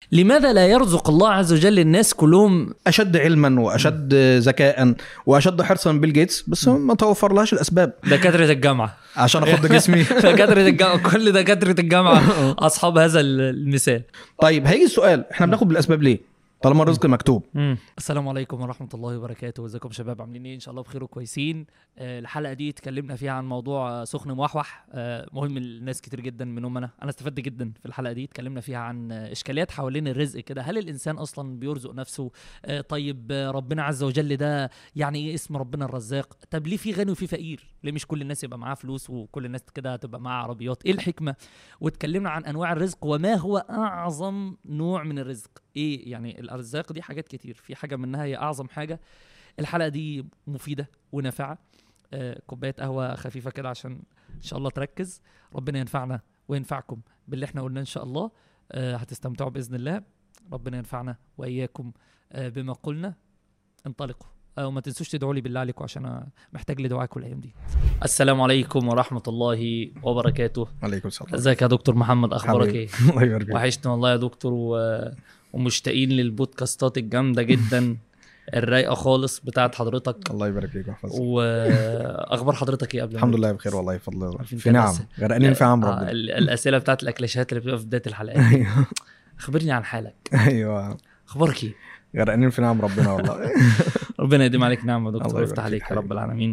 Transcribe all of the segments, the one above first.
لماذا لا يرزق الله عز وجل الناس كلهم اشد علما واشد ذكاء واشد حرصا من بيل جيتس بس ما توفر لهاش الاسباب دكاتره الجامعه عشان اخد جسمي دكاتره الجامعه كل دكاتره الجامعه اصحاب هذا المثال طيب هيجي السؤال احنا بناخد بالاسباب ليه طالما الرزق مكتوب السلام عليكم ورحمه الله وبركاته ازيكم شباب عاملين ايه ان شاء الله بخير وكويسين آه، الحلقه دي اتكلمنا فيها عن موضوع سخن موحوح آه، مهم لناس كتير جدا منهم انا انا استفدت جدا في الحلقه دي اتكلمنا فيها عن اشكاليات حوالين الرزق كده هل الانسان اصلا بيرزق نفسه آه، طيب آه، ربنا عز وجل ده يعني ايه اسم ربنا الرزاق طب ليه في غني وفي فقير ليه مش كل الناس يبقى معاها فلوس وكل الناس كده هتبقى معاها عربيات ايه الحكمه واتكلمنا عن انواع الرزق وما هو اعظم نوع من الرزق ايه يعني الارزاق دي حاجات كتير في حاجه منها هي اعظم حاجه الحلقه دي مفيده ونافعه آه، كوبايه قهوه خفيفه كده عشان ان شاء الله تركز ربنا ينفعنا وينفعكم باللي احنا قلناه ان شاء الله آه، هتستمتعوا باذن الله ربنا ينفعنا واياكم آه، بما قلنا انطلقوا آه، وما تنسوش تدعوا لي بالله عليكم عشان انا محتاج لدعائكم الايام دي السلام عليكم ورحمه الله وبركاته عليكم السلام ازيك يا دكتور محمد اخبارك حبيبي. ايه الله يبارك فيك. وحشنا والله يا دكتور و... ومشتاقين للبودكاستات الجامده جدا الرايقه خالص بتاعت حضرتك الله يبارك فيك ويحفظك واخبار حضرتك ايه قبل ما الحمد نبدأ؟ لله بخير والله بفضل الله عارفين في كده نعم بس- غرقانين في عم آه، ربنا ال- الاسئله بتاعت الاكلاشات اللي بتبقى في بدايه الحلقات ايوه اخبرني عن حالك ايوه اخبارك ايه غرقانين في نعم ربنا والله ربنا يديم عليك نعمه يا الله دكتور يبارك ويفتح فيك عليك يا رب حبيبي. العالمين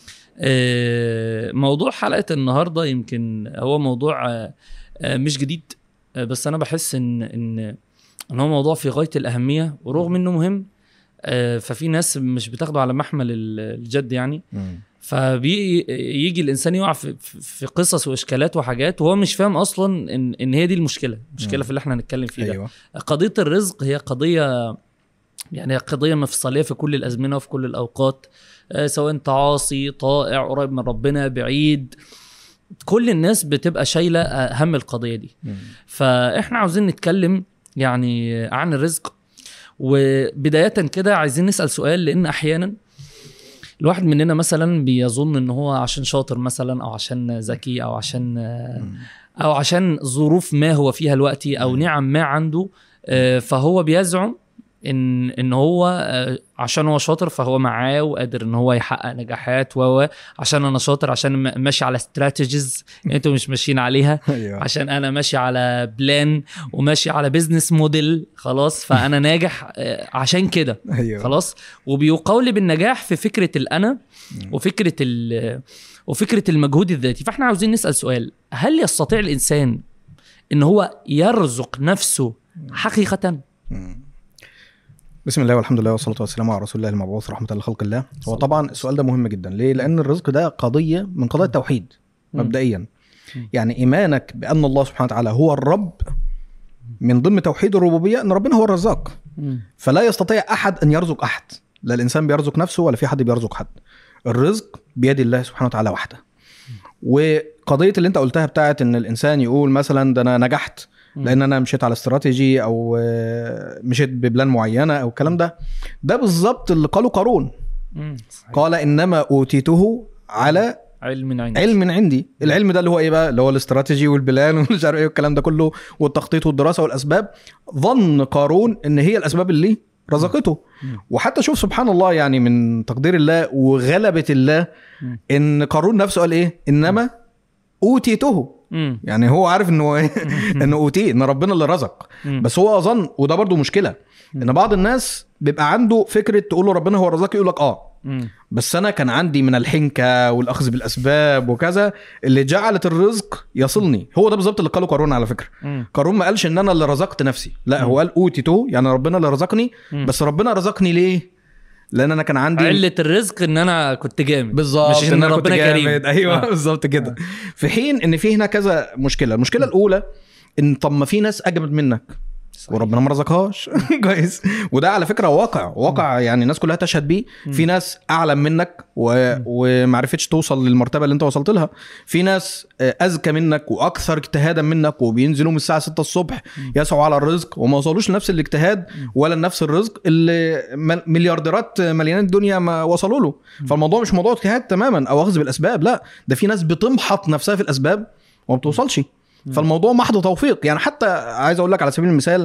آه، موضوع حلقه النهارده يمكن هو موضوع آه، آه، مش جديد آه، بس انا بحس ان ان ان هو موضوع في غايه الاهميه ورغم انه مهم آه، ففي ناس مش بتاخده على محمل ال- الجد يعني مم. فبيجي الانسان يقع في, في في قصص واشكالات وحاجات وهو مش فاهم اصلا ان ان هي دي المشكله المشكله مم. في اللي احنا هنتكلم فيه ده ايوه قضيه الرزق هي قضيه يعني هي قضيه مفصليه في كل الازمنه وفي كل الاوقات آه، سواء انت عاصي طائع قريب من ربنا بعيد كل الناس بتبقى شايله آه، هم القضيه دي مم. فاحنا عاوزين نتكلم يعني عن الرزق وبدايه كده عايزين نسال سؤال لان احيانا الواحد مننا مثلا بيظن ان هو عشان شاطر مثلا او عشان ذكي او عشان آه، مم. او عشان ظروف ما هو فيها دلوقتي او مم. نعم ما عنده آه، فهو بيزعم ان ان هو آه، عشان هو شاطر فهو معاه وقادر ان هو يحقق نجاحات و و- عشان انا شاطر عشان م- ماشي على استراتيجيز انتوا مش ماشيين عليها ايوه عشان انا ماشي على بلان وماشي على بيزنس موديل خلاص فانا ناجح آه، عشان كده ايوه خلاص وبيقول بالنجاح في فكره الانا مم. وفكره ال وفكره المجهود الذاتي فاحنا عاوزين نسال سؤال هل يستطيع الانسان ان هو يرزق نفسه حقيقه مم. بسم الله والحمد لله والصلاه والسلام على رسول الله المبعوث رحمه لخلق الله هو طبعا السؤال ده مهم جدا ليه لان الرزق ده قضيه من قضايا التوحيد مم. مبدئيا مم. يعني ايمانك بان الله سبحانه وتعالى هو الرب من ضمن توحيد الربوبيه ان ربنا هو الرزاق فلا يستطيع احد ان يرزق احد لا الانسان بيرزق نفسه ولا في حد بيرزق حد الرزق بيد الله سبحانه وتعالى وحده وقضيه اللي انت قلتها بتاعت ان الانسان يقول مثلا ده انا نجحت لان انا مشيت على استراتيجي او آه، مشيت ببلان معينه او الكلام ده ده بالظبط اللي قاله قارون مم. صحيح. قال انما اوتيته على علم عندي علم عندي العلم ده اللي هو ايه بقى اللي هو الاستراتيجي والبلان ومش عارف ايه والكلام ده كله والتخطيط والدراسه والاسباب ظن قارون ان هي الاسباب اللي رزقته مم. وحتى شوف سبحان الله يعني من تقدير الله وغلبة الله مم. ان قارون نفسه قال ايه انما اوتيته مم. يعني هو عارف انه ايه انه اوتيه ان ربنا اللي رزق مم. بس هو اظن وده برضو مشكله ان بعض الناس بيبقى عنده فكره تقول له ربنا هو الرزاق يقول لك اه مم. بس انا كان عندي من الحنكه والاخذ بالاسباب وكذا اللي جعلت الرزق يصلني هو ده بالظبط اللي قاله قارون على فكره مم. قارون ما قالش ان انا اللي رزقت نفسي لا مم. هو قال اوتيته يعني ربنا اللي رزقني مم. بس ربنا رزقني ليه لان انا كان عندي علة الرزق ان انا كنت جامد بالظبط مش ان أنا كنت ربنا كريم جامد. ايوه آه. بالظبط كده في حين ان في هنا كذا مشكله المشكله الاولى ان طب ما في ناس اجمد منك صحيح. وربنا ما رزقهاش كويس وده على فكره واقع واقع يعني الناس كلها تشهد بيه في ناس اعلم منك و... وما عرفتش توصل للمرتبه اللي انت وصلت لها في ناس آه، اذكى منك واكثر اجتهادا منك وبينزلوا من الساعه 6 الصبح يسعوا على الرزق وما وصلوش لنفس الاجتهاد ولا لنفس الرزق اللي م- مليارديرات مليانين الدنيا ما وصلوا له فالموضوع مش موضوع اجتهاد تماما او اخذ بالاسباب لا ده في ناس بتمحط نفسها في الاسباب وما بتوصلش فالموضوع محض توفيق يعني حتى عايز اقول لك على سبيل المثال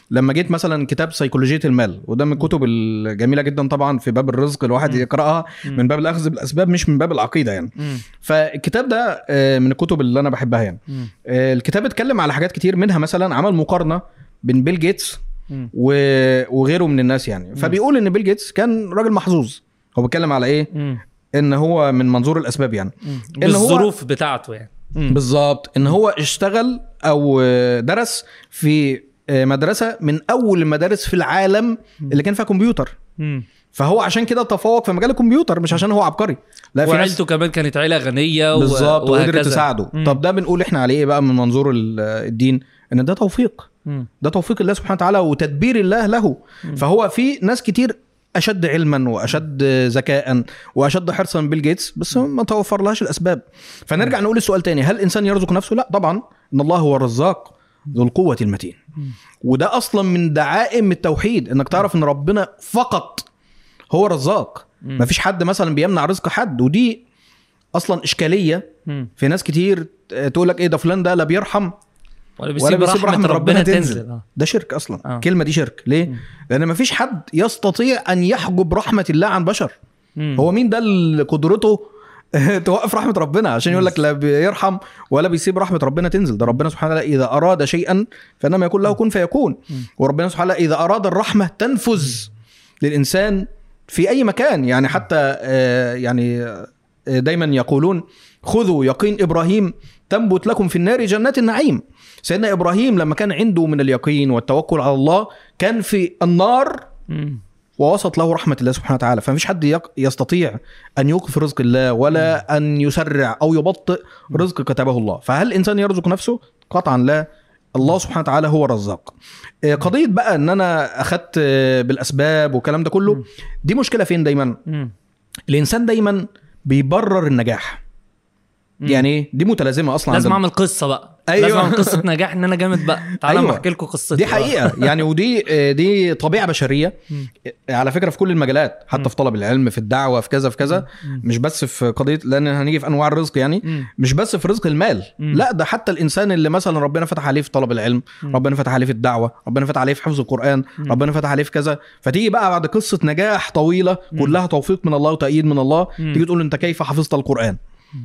لما جيت مثلا كتاب سيكولوجيه المال وده من الكتب الجميله جدا طبعا في باب الرزق الواحد مم. يقراها مم. من باب الاخذ بالاسباب مش من باب العقيده يعني مم. فالكتاب ده آه، من الكتب اللي انا بحبها يعني مم. آه، الكتاب اتكلم على حاجات كتير منها مثلا عمل مقارنه بين بيل جيتس مم. و- وغيره من الناس يعني فبيقول ان بيل جيتس كان راجل محظوظ هو بيتكلم على ايه مم. ان هو من منظور الاسباب يعني مم. إن هو- بالظروف بتاعته يعني مم. بالظبط ان هو اشتغل او درس في مدرسه من اول المدارس في العالم اللي كان فيها كمبيوتر مم. فهو عشان كده تفوق في مجال الكمبيوتر مش عشان هو عبقري لا في ناس وعيلته كمان كانت عيله غنيه و- بالظبط وقدرت وهكذا. تساعده مم. طب ده بنقول احنا عليه ايه بقى من منظور ال- الدين ان ده توفيق مم. ده توفيق الله سبحانه وتعالى وتدبير الله له فهو في ناس كتير اشد علما واشد ذكاء واشد حرصا من بيل جيتس بس ما توفر لهاش الاسباب فنرجع نقول السؤال تاني هل الانسان يرزق نفسه لا طبعا ان الله هو الرزاق ذو القوه المتين وده اصلا من دعائم التوحيد انك تعرف ان ربنا فقط هو رزاق مم. مفيش حد مثلا بيمنع رزق حد ودي اصلا اشكاليه مم. في ناس كتير تقول لك ايه ده فلان ده لا بيرحم ولا بيسيب, ولا بيسيب رحمه, ربنا تنزل آه. ده شرك اصلا آه. الكلمه دي شرك ليه لان مفيش حد يستطيع ان يحجب رحمه الله عن بشر مم. هو مين ده اللي قدرته توقف رحمه ربنا عشان يقول لك لا بيرحم ولا بيسيب رحمه ربنا تنزل ده ربنا سبحانه وتعالى اذا اراد شيئا فانما يكون له كن فيكون وربنا سبحانه وتعالى اذا اراد الرحمه تنفذ للانسان في اي مكان يعني حتى آه، يعني آه، دايما يقولون خذوا يقين ابراهيم تنبت لكم في النار جنات النعيم سيدنا ابراهيم لما كان عنده من اليقين والتوكل على الله كان في النار مم. ووسط له رحمه الله سبحانه وتعالى فمفيش حد يق- يستطيع ان يوقف رزق الله ولا ان يسرع او يبطئ رزق كتبه الله فهل الانسان يرزق نفسه قطعا لا الله سبحانه وتعالى هو الرزاق آه، قضيه بقى ان انا اخدت آه، بالاسباب والكلام ده كله دي مشكله فين دايما مم. الانسان دايما بيبرر النجاح مم. يعني ايه دي متلازمه اصلا لازم عند- اعمل قصه بقى أيوة. لازم اعمل قصه نجاح ان انا جامد بقى تعالى أيوة. أيوة. احكي لكم قصتي دي بقى. حقيقه يعني ودي آه، دي طبيعه بشريه مم. على فكره في كل المجالات حتى في طلب العلم في الدعوه في كذا في كذا مم. مش بس في قضيه لان هنيجي في انواع الرزق يعني مم. مش بس في رزق المال مم. لا ده حتى الانسان اللي مثلا ربنا فتح عليه في طلب العلم مم. ربنا فتح عليه في الدعوه ربنا فتح عليه في حفظ القران مم. ربنا فتح عليه في كذا فتيجي بقى بعد قصه نجاح طويله كلها توفيق من الله وتأييد من الله مم. تيجي تقول له انت كيف حفظت القران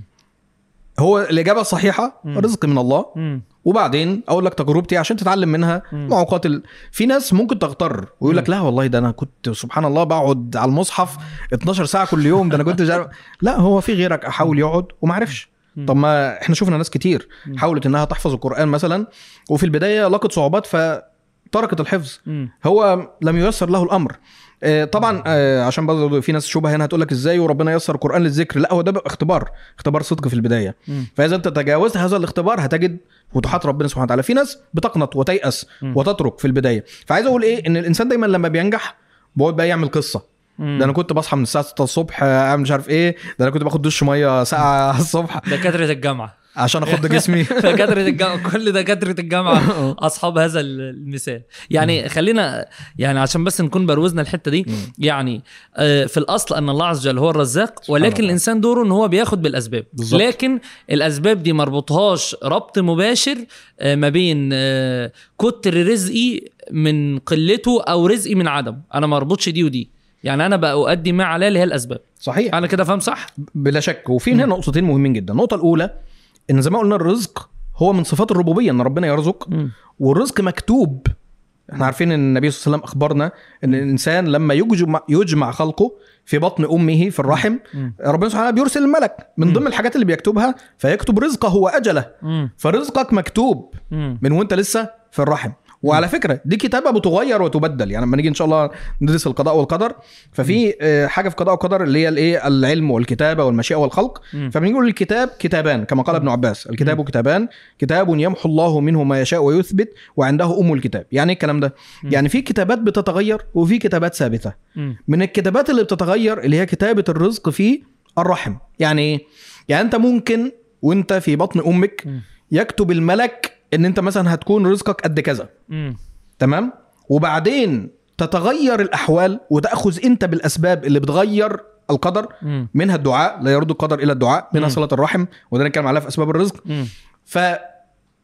هو الاجابه الصحيحه مم. رزق من الله مم. وبعدين اقول لك تجربتي عشان تتعلم منها مم. معوقات ال... في ناس ممكن تغتر ويقول لك لا والله ده انا كنت سبحان الله بقعد على المصحف 12 ساعه كل يوم ده انا كنت مش عارف لا هو في غيرك احاول يقعد وما عرفش مم. طب ما احنا شفنا ناس كتير مم. حاولت انها تحفظ القران مثلا وفي البدايه لقت صعوبات فتركت الحفظ مم. هو لم ييسر له الامر آه، طبعا آه، عشان برضه في ناس شبهه هنا هتقول لك ازاي وربنا ييسر القران للذكر لا هو ده بقى اختبار اختبار صدق في البدايه مم. فاذا انت تجاوزت هذا الاختبار هتجد فتوحات ربنا سبحانه وتعالى في ناس بتقنط وتيأس مم. وتترك في البدايه فعايز اقول ايه ان الانسان دايما لما بينجح بيقعد بقى يعمل قصه مم. ده انا كنت بصحى من الساعه 6 الصبح آه، اعمل مش عارف ايه ده انا كنت باخد دش ميه ساعه الصبح دكاتره الجامعه عشان اخد جسمي دكاتره الجامعه كل دكاتره الجامعه اصحاب هذا المثال يعني خلينا يعني عشان بس نكون بروزنا الحته دي يعني آه، في الاصل ان الله عز وجل هو الرزاق ولكن الله. الانسان دوره ان هو بياخد بالاسباب بالظبط. لكن الاسباب دي مربوطهاش ربط مباشر آه، ما بين آه، كتر رزقي من قلته او رزقي من عدم انا ما اربطش دي ودي يعني انا بقى اؤدي ما عليه اللي هي الاسباب صحيح انا كده فاهم صح بلا شك وفي هنا نقطتين مهمين جدا النقطه الاولى ان زي ما قلنا الرزق هو من صفات الربوبيه ان ربنا يرزق مم. والرزق مكتوب احنا عارفين ان النبي صلى الله عليه وسلم اخبرنا ان الانسان لما يجمع يجمع خلقه في بطن امه في الرحم مم. ربنا سبحانه وتعالى بيرسل الملك من ضمن الحاجات اللي بيكتبها فيكتب رزقه واجله مم. فرزقك مكتوب مم. من وانت لسه في الرحم وعلى فكره دي كتابه بتغير وتبدل يعني لما نيجي ان شاء الله ندرس القضاء والقدر ففي آه، حاجه في قضاء والقدر اللي هي الايه العلم والكتابه والمشيئه والخلق مم. فبنقول الكتاب كتابان كما قال ابن عباس الكتاب كتابان كتاب يمحو الله منه ما يشاء ويثبت وعنده ام الكتاب يعني ايه الكلام ده يعني في كتابات بتتغير وفي كتابات ثابته مم. من الكتابات اللي بتتغير اللي هي كتابه الرزق في الرحم يعني ايه يعني انت ممكن وانت في بطن امك مم. يكتب الملك ان انت مثلا هتكون رزقك قد كذا مم. تمام وبعدين تتغير الاحوال وتاخذ انت بالاسباب اللي بتغير القدر مم. منها الدعاء لا يرد القدر الى الدعاء منها مم. صله الرحم وده نتكلم عليها في اسباب الرزق مم. ف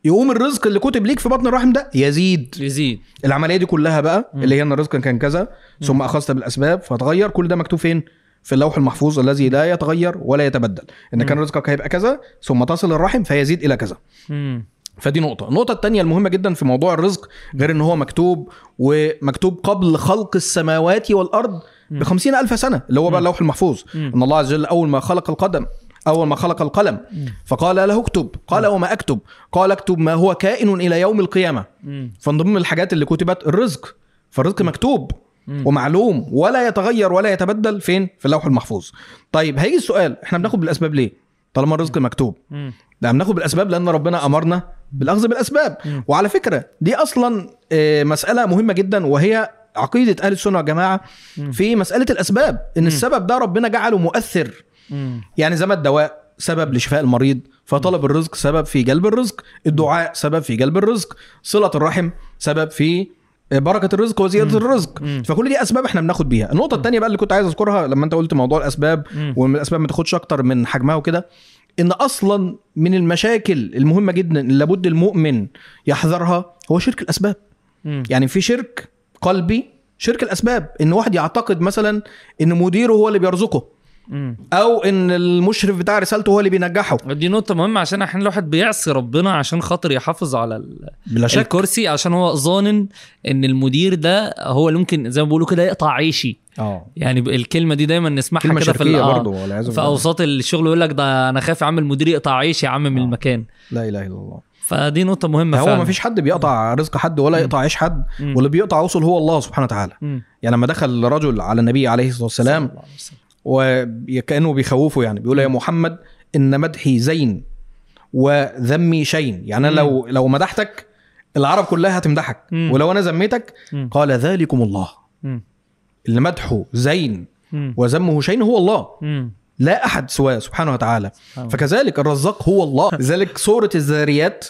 يقوم الرزق اللي كتب ليك في بطن الرحم ده يزيد يزيد العمليه دي كلها بقى مم. اللي هي ان الرزق كان كذا ثم اخذت بالاسباب فتغير كل ده مكتوب فين في اللوح المحفوظ الذي لا يتغير ولا يتبدل ان كان مم. رزقك هيبقى كذا ثم تصل الرحم فيزيد الى كذا مم. فدي نقطة، النقطة التانية المهمة جدا في موضوع الرزق غير ان هو مكتوب ومكتوب قبل خلق السماوات والأرض مم. بخمسين ألف سنة اللي هو بقى اللوح المحفوظ مم. ان الله عز وجل أول ما خلق القدم أول ما خلق القلم مم. فقال له اكتب قال وما أكتب قال اكتب ما هو كائن إلى يوم القيامة مم. فمن ضمن الحاجات اللي كتبت الرزق فالرزق مكتوب مم. ومعلوم ولا يتغير ولا يتبدل فين في اللوح المحفوظ طيب هيجي السؤال احنا بناخد بالاسباب ليه طالما الرزق مكتوب مم. لا بناخد بالاسباب لان ربنا امرنا بالاخذ بالاسباب مم. وعلى فكره دي اصلا آه، مساله مهمه جدا وهي عقيده اهل السنه والجماعه مم. في مساله الاسباب ان مم. السبب ده ربنا جعله مؤثر مم. يعني زي ما الدواء سبب لشفاء المريض فطلب الرزق سبب في جلب الرزق الدعاء سبب في جلب الرزق صلة الرحم سبب في بركة الرزق وزيادة مم. الرزق مم. فكل دي أسباب احنا بناخد بيها النقطة التانية بقى اللي كنت عايز أذكرها لما أنت قلت موضوع الأسباب مم. وان الأسباب ما تاخدش أكتر من حجمها وكده إن أصلا من المشاكل المهمة جدا اللي لابد المؤمن يحذرها هو شرك الأسباب مم. يعني في شرك قلبي شرك الأسباب إن واحد يعتقد مثلا إن مديره هو اللي بيرزقه مم. او ان المشرف بتاع رسالته هو اللي بينجحه دي نقطة مهمة عشان احيانا الواحد بيعصي ربنا عشان خاطر يحافظ على ال... بلا شك الكرسي عشان هو ظانن ان المدير ده هو اللي ممكن زي ما بيقولوا كده يقطع عيشي اه يعني ب- الكلمة دي دايما نسمعها كلمه كده في ال- شركيه آه، برضه والعياذ في بالله اوساط الشغل يقول لك ده انا خايف يا عم المدير يقطع عيشي يا عم من آه. المكان لا اله الا الله فدي نقطة مهمة هو فعلا. ما فيش حد بيقطع رزق حد ولا يقطع عيش حد مم. واللي بيقطع وصل هو الله سبحانه وتعالى مم. يعني لما دخل رجل على النبي عليه الصلاه والسلام صلى الله عليه وسلم. وكانه بيخوفه يعني بيقول يا محمد ان مدحي زين وذمي شين يعني انا مم. لو لو مدحتك العرب كلها هتمدحك مم. ولو انا ذميتك مم. قال ذلكم الله مم. اللي مدحه زين مم. وذمه شين هو الله مم. لا احد سواه سبحانه وتعالى آه. فكذلك الرزاق هو الله لذلك سوره الذاريات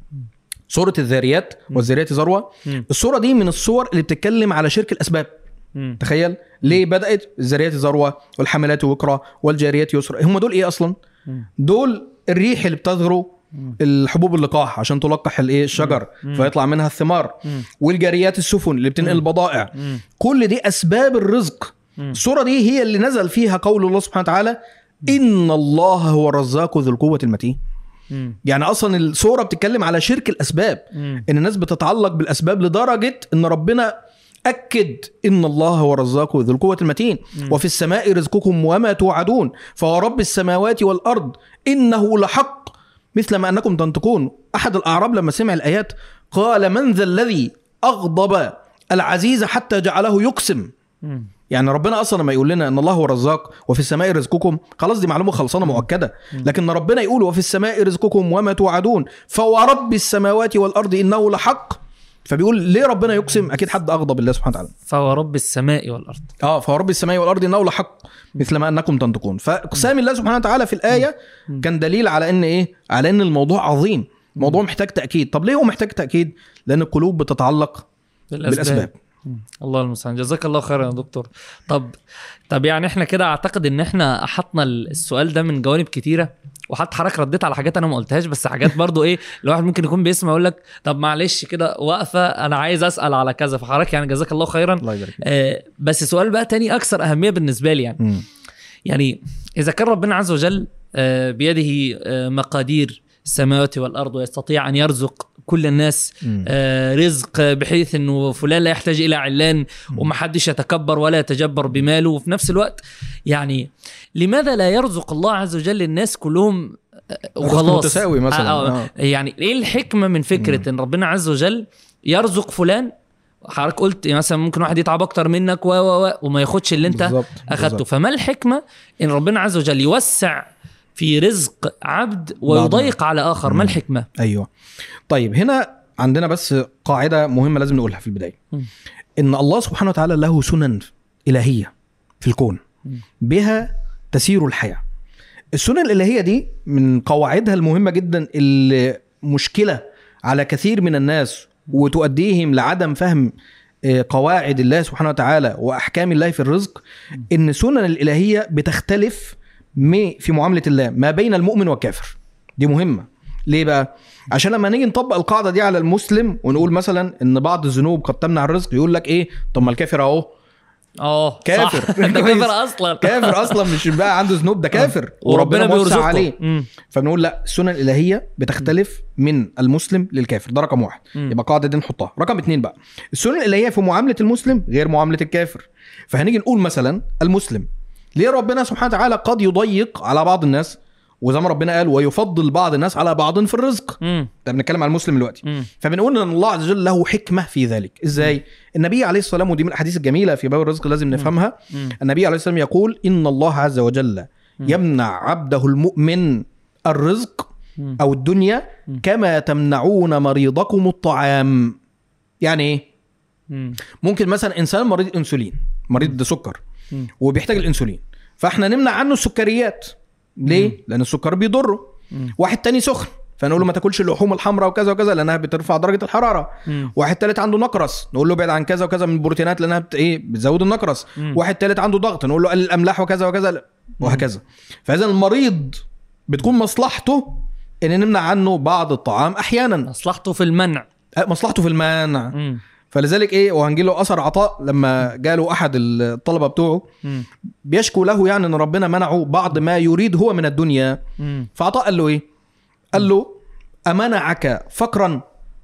سوره الذاريات والذاريات ذروه مم. السوره دي من الصور اللي بتتكلم على شرك الاسباب مم. تخيل ليه بدات الذاريات ذروه والحملات وقرا والجاريات يسرا هم دول ايه اصلا مم. دول الريح اللي بتذرو مم. الحبوب اللقاح عشان تلقح الايه الشجر مم. فيطلع منها الثمار مم. والجاريات السفن اللي بتنقل مم. البضائع مم. كل دي اسباب الرزق مم. السوره دي هي اللي نزل فيها قول الله سبحانه وتعالى ان الله هو الرزاق ذو القوه المتين مم. يعني اصلا السوره بتتكلم على شرك الاسباب مم. ان الناس بتتعلق بالاسباب لدرجه ان ربنا اكد ان الله هو الرزاق ذو القوه المتين مم. وفي السماء رزقكم وما توعدون فهو رب السماوات والارض انه لحق مثل ما انكم تنطقون احد الاعراب لما سمع الايات قال من ذا الذي اغضب العزيز حتى جعله يقسم مم. يعني ربنا اصلا لما يقول لنا ان الله هو الرزاق وفي السماء رزقكم خلاص دي معلومه خلصانه مؤكده لكن ربنا يقول وفي السماء رزقكم وما توعدون فورب السماوات والارض انه لحق فبيقول ليه ربنا يقسم اكيد حد اغضب الله سبحانه وتعالى فهو رب السماء والارض اه فورب السماء والارض انه لحق مثل ما انكم تنطقون فاقسام الله سبحانه وتعالى في الايه كان دليل على ان ايه على ان الموضوع عظيم موضوع محتاج تاكيد طب ليه هو محتاج تاكيد لان القلوب بتتعلق بالاسباب مم. الله المستعان جزاك الله خيرا يا دكتور طب طب يعني احنا كده اعتقد ان احنا احطنا السؤال ده من جوانب كتيره وحتى حضرتك رديت على حاجات انا ما قلتهاش بس حاجات برضو ايه الواحد ممكن يكون بيسمع يقول لك طب معلش كده واقفه انا عايز اسال على كذا فحضرتك يعني جزاك الله خيرا الله يبارك فيك. آه بس سؤال بقى تاني اكثر اهميه بالنسبه لي يعني مم. يعني اذا كان ربنا عز وجل آه، بيده آه، مقادير السماوات والارض ويستطيع ان يرزق كل الناس مم. آه، رزق بحيث انه فلان لا يحتاج الى علان ومحدش يتكبر ولا يتجبر بماله وفي نفس الوقت يعني لماذا لا يرزق الله عز وجل الناس كلهم آه، رزق وخلاص متساوي مثلاً. آه آه. آه. يعني ايه الحكمه من فكره ان ربنا عز وجل يرزق فلان حضرتك قلت مثلا ممكن واحد يتعب اكتر منك و و و وما ياخدش اللي انت بالظبط، اخدته بالظبط. فما الحكمه ان ربنا عز وجل يوسع في رزق عبد ويضيق على اخر ما الحكمه ايوه طيب هنا عندنا بس قاعده مهمه لازم نقولها في البدايه مم. ان الله سبحانه وتعالى له سنن الهيه في الكون مم. بها تسير الحياه السنن الالهيه دي من قواعدها المهمه جدا اللي مشكله على كثير من الناس وتؤديهم لعدم فهم آه، قواعد الله سبحانه وتعالى واحكام الله في الرزق ان السنن الالهيه بتختلف م- في معامله الله ما بين المؤمن والكافر دي مهمه ليه بقى عشان لما نيجي نطبق القاعده دي على المسلم ونقول مثلا ان بعض الذنوب قد تمنع الرزق يقول لك ايه طب ما الكافر اهو اه كافر. صح. ده كويس. كافر اصلا كافر اصلا مش بقى عنده ذنوب ده كافر وربنا وربنا موسع بيرزقه عليه مم. فبنقول لا السنن الالهيه بتختلف من المسلم للكافر ده رقم واحد مم. يبقى القاعده دي نحطها رقم اتنين بقى السنن الالهيه في معامله المسلم غير معامله الكافر فهنيجي نقول مثلا المسلم ليه ربنا سبحانه وتعالى قد يضيق على بعض الناس وزي ما ربنا قال ويفضل بعض الناس على بعض في الرزق مم. ده بنتكلم على المسلم دلوقتي مم. فبنقول ان الله عز وجل له حكمه في ذلك ازاي النبي عليه الصلاه والسلام ودي من الاحاديث الجميله في باب الرزق لازم نفهمها مم. النبي عليه الصلاه والسلام يقول ان الله عز وجل يمنع عبده المؤمن الرزق مم. او الدنيا مم. كما تمنعون مريضكم الطعام يعني ايه مم. ممكن مثلا انسان مريض انسولين مريض سكر مم. وبيحتاج الانسولين فاحنا نمنع عنه السكريات ليه لان السكر بيضره مم. واحد تاني سخن فنقول له ما تاكلش اللحوم الحمراء وكذا وكذا لانها بترفع درجه الحراره مم. واحد تالت عنده نقرس نقول له ابعد عن كذا وكذا من البروتينات لانها بت... ايه بتزود النقرس مم. واحد تالت عنده ضغط نقول له قلل الاملاح وكذا وكذا وهكذا فاذا المريض بتكون مصلحته ان نمنع عنه بعض الطعام احيانا مصلحته في المنع أه، مصلحته في المانع مم. فلذلك ايه وهنجي له اثر عطاء لما جاله احد الطلبه بتوعه مم. بيشكو له يعني ان ربنا منعه بعض ما يريد هو من الدنيا مم. فعطاء قال له ايه قال له امنعك فقرا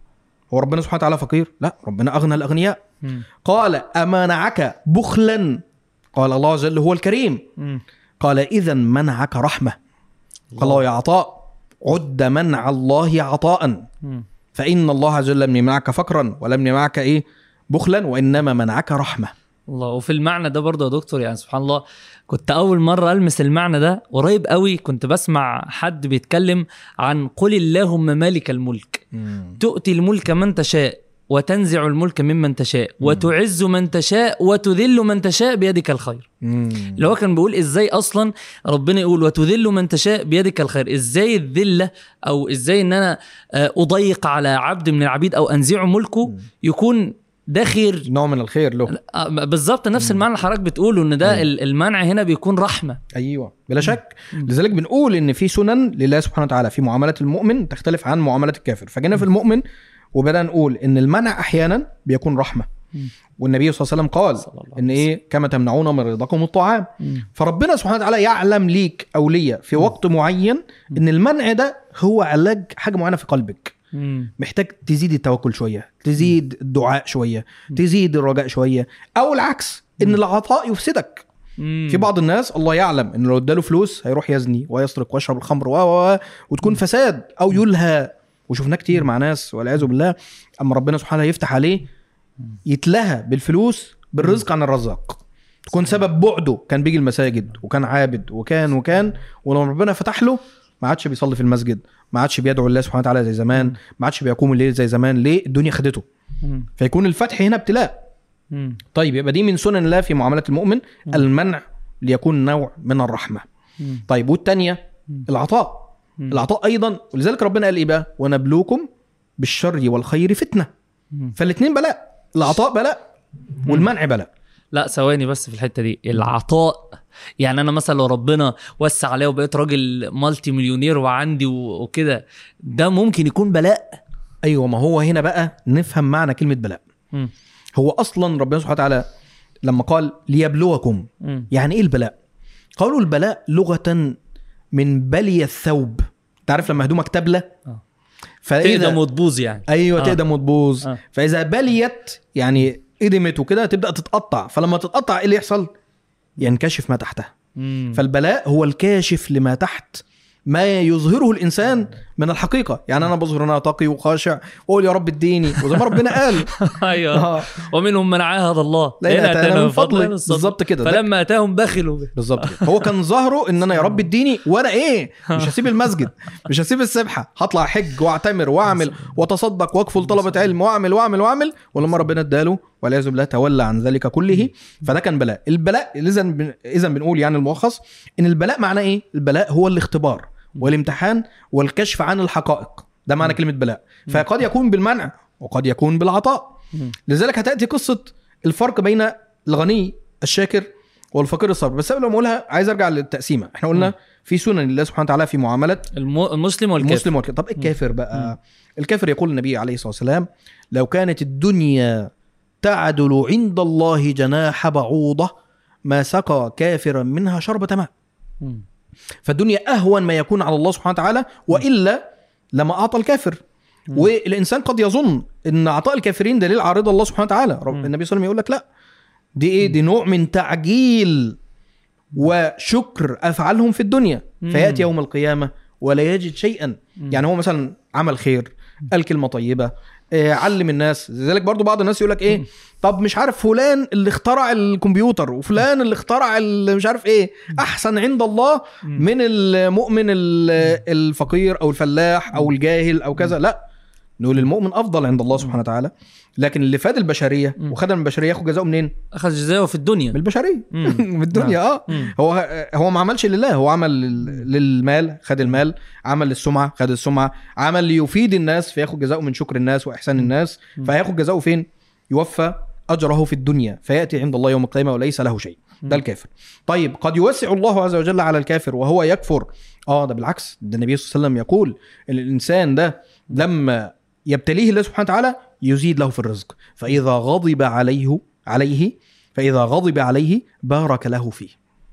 هو ربنا سبحانه وتعالى فقير لا ربنا اغنى الاغنياء مم. قال امنعك بخلا قال الله عز وجل هو الكريم مم. قال اذا منعك رحمه قال الله يا عطاء عد منع الله عطاء مم. فان الله عز وجل لم يمنعك فقرا ولم يمنعك ايه بخلا وانما منعك رحمه الله وفي المعنى ده برضه يا دكتور يعني سبحان الله كنت اول مره المس المعنى ده قريب قوي كنت بسمع حد بيتكلم عن قل اللهم مالك الملك تؤتي الملك من تشاء وتنزع الملك ممن تشاء وتعز من تشاء وتذل من تشاء بيدك الخير اللي هو كان بيقول ازاي اصلا ربنا يقول وتذل من تشاء بيدك الخير ازاي الذله او ازاي ان انا آه، اضيق على عبد من العبيد او انزعه ملكه يكون ده خير نوع من الخير له آه، بالظبط نفس المعنى اللي حضرتك بتقوله ان ده أيوة. ال- المنع هنا بيكون رحمه ايوه بلا شك لذلك بنقول ان في سنن لله سبحانه وتعالى في معامله المؤمن تختلف عن معامله الكافر فجينا في المؤمن وبدأنا نقول ان المنع احيانا بيكون رحمه مم. والنبي صلى الله عليه وسلم قال صلى الله عليه ان ايه كما تمنعون مريضكم الطعام مم. فربنا سبحانه وتعالى يعلم ليك او ليا في وقت معين ان المنع ده هو علاج حاجه معينه في قلبك مم. محتاج تزيد التوكل شويه تزيد الدعاء شويه تزيد الرجاء شويه او العكس ان العطاء يفسدك مم. في بعض الناس الله يعلم ان لو اداله فلوس هيروح يزني ويسرق ويشرب الخمر و و و وتكون فساد او يلهى وشفناه كتير مع ناس والعياذ بالله اما ربنا سبحانه يفتح عليه يتلهى بالفلوس بالرزق عن الرزاق تكون سبب بعده كان بيجي المساجد وكان عابد وكان وكان ولما ربنا فتح له ما عادش بيصلي في المسجد ما عادش بيدعو الله سبحانه وتعالى زي زمان ما عادش بيقوم الليل زي زمان ليه الدنيا خدته مم. فيكون الفتح هنا ابتلاء مم. طيب يبقى دي من سنن الله في معامله المؤمن المنع ليكون نوع من الرحمه مم. طيب والتانية مم. العطاء مم. العطاء ايضا ولذلك ربنا قال ايه بقى ونبلوكم بالشر والخير فتنه مم. فالاثنين بلاء العطاء بلاء والمنع بلاء لا ثواني بس في الحته دي العطاء يعني انا مثلا لو ربنا وسع عليا وبقيت راجل مالتي مليونير وعندي و- وكده ده ممكن يكون بلاء ايوه ما هو هنا بقى نفهم معنى كلمه بلاء مم. هو اصلا ربنا سبحانه وتعالى لما قال ليبلوكم مم. يعني ايه البلاء قالوا البلاء لغه من بلي الثوب تعرف لما هدومك تبلى آه. فاذا تقدم وتبوظ يعني ايوه آه. تقدم وتبوظ آه. فاذا بليت يعني قدمت وكده تبدا تتقطع فلما تتقطع ايه اللي يحصل ينكشف ما تحتها مم. فالبلاء هو الكاشف لما تحت ما يظهره الانسان من الحقيقه يعني انا بظهر ان انا تقي وخاشع واقول يا رب اديني وزي ما ربنا قال ايوه آه، ومنهم من عاهد الله لئن اتانا من فضلك بالصبر. بالظبط كده ده- فلما اتاهم بخلوا به بالظبط كده هو كان ظاهره ان انا يا رب اديني وانا ايه مش هسيب المسجد مش هسيب السبحه هطلع حج واعتمر واعمل واتصدق واكفل طلبه علم واعمل واعمل واعمل ولما ربنا اداله والعياذ بالله تولى عن ذلك كله فده كان بلاء البلاء اذا بن... اذا بنقول يعني الملخص ان البلاء معناه ايه البلاء هو الاختبار والامتحان والكشف عن الحقائق ده معنى كلمه بلاء فقد يكون بالمنع وقد يكون بالعطاء مم. لذلك هتاتي قصه الفرق بين الغني الشاكر والفقير الصبر بس قبل ما اقولها عايز ارجع للتقسيمه احنا قلنا مم. في سنن الله سبحانه وتعالى في معامله الم... المسلم والكافر المسلم والكافر طب الكافر بقى الكافر يقول النبي عليه الصلاه والسلام لو كانت الدنيا تعدل عند الله جناح بعوضه ما سقى كافرا منها شربة ماء مم. فالدنيا اهون ما يكون على الله سبحانه وتعالى والا لما اعطى الكافر مم. والانسان قد يظن ان عطاء الكافرين دليل على رضا الله سبحانه وتعالى رب مم. النبي صلى الله عليه وسلم يقول لك لا دي ايه دي نوع من تعجيل وشكر افعالهم في الدنيا مم. فياتي يوم القيامه ولا يجد شيئا مم. يعني هو مثلا عمل خير قال كلمه طيبه آه، علم الناس لذلك برضو بعض الناس يقول لك ايه مم. طب مش عارف فلان اللي اخترع الكمبيوتر وفلان اللي اخترع ال- مش عارف ايه احسن عند الله مم. من المؤمن ال- الفقير او الفلاح او الجاهل او كذا لا نقول المؤمن افضل عند الله سبحانه وتعالى لكن اللي فاد البشريه مم. وخدم البشريه ياخد جزاؤه منين؟ اخذ جزاءه في الدنيا من البشريه مم. من الدنيا اه مم. هو هو ما عملش لله هو عمل لل- للمال خد المال عمل للسمعه خد السمعه عمل ليفيد الناس فياخد جزاؤه من شكر الناس واحسان الناس مم. فهياخد جزاؤه فين يوفى اجره في الدنيا فياتي عند الله يوم القيامه وليس له شيء ده مم. الكافر طيب قد يوسع الله عز وجل على الكافر وهو يكفر اه ده بالعكس ده النبي صلى الله عليه وسلم يقول ان الانسان ده لما يبتليه الله سبحانه وتعالى يزيد له في الرزق فاذا غضب عليه عليه فاذا غضب عليه بارك له فيه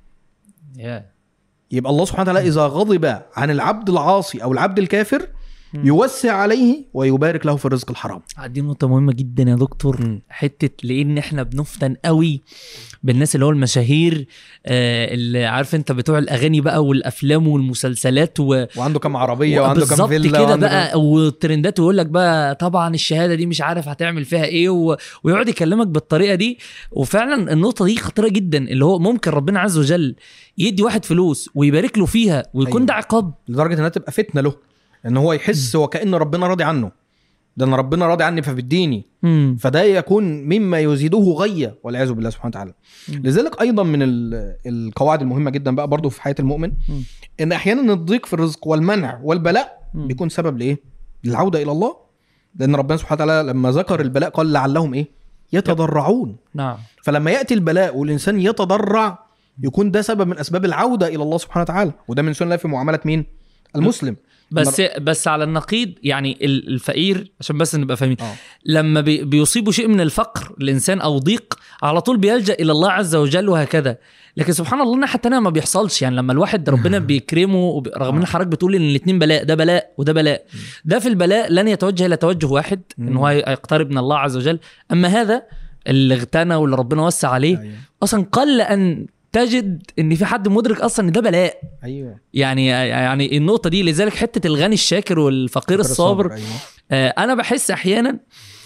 يا يبقى الله سبحانه وتعالى اذا غضب عن العبد العاصي او العبد الكافر مم. يوسع عليه ويبارك له في الرزق الحرام دي نقطة مهمة جدا يا دكتور مم. حتة لأن احنا بنفتن قوي بالناس اللي هو المشاهير آه اللي عارف انت بتوع الأغاني بقى والأفلام والمسلسلات و... وعنده كم عربيه وعنده كم بالظبط فيلا كده وعنده بقى والترندات ويقول لك بقى طبعا الشهاده دي مش عارف هتعمل فيها ايه و... ويقعد يكلمك بالطريقه دي وفعلا النقطه دي خطيره جدا اللي هو ممكن ربنا عز وجل يدي واحد فلوس ويبارك له فيها ويكون أيوة. ده عقاب لدرجه انها تبقى فتنه له ان هو يحس وكان ربنا راضي عنه ده انا ربنا راضي عني فبيديني مم. فده يكون مما يزيده غيه والعياذ بالله سبحانه وتعالى مم. لذلك ايضا من ال- القواعد المهمه جدا بقى برضو في حياه المؤمن مم. ان احيانا الضيق في الرزق والمنع والبلاء مم. بيكون سبب لايه للعوده الى الله لان ربنا سبحانه وتعالى لما ذكر البلاء قال لعلهم ايه يتضرعون نعم فلما ياتي البلاء والانسان يتضرع يكون ده سبب من اسباب العوده الى الله سبحانه وتعالى وده من سنن الله في معامله مين المسلم بس بس على النقيض يعني ال- الفقير عشان بس نبقى فاهمين اه لما بي بيصيبه شيء من الفقر الانسان او ضيق على طول بيلجا الى الله عز وجل وهكذا لكن سبحان الله الناحيه التانيه ما بيحصلش يعني لما الواحد ربنا بيكرمه وب- رغم ان حضرتك بتقول ان الاثنين بلاء ده بلاء وده بلاء ده في البلاء لن يتوجه الى توجه واحد ان هو يقترب من الله عز وجل اما هذا اللي اغتنى واللي ربنا وسع عليه ايوه اصلا قل ان تجد ان في حد مدرك اصلا ان ده بلاء ايوه يعني يعني النقطه دي لذلك حته الغني الشاكر والفقير الصابر ايوه آه، انا بحس احيانا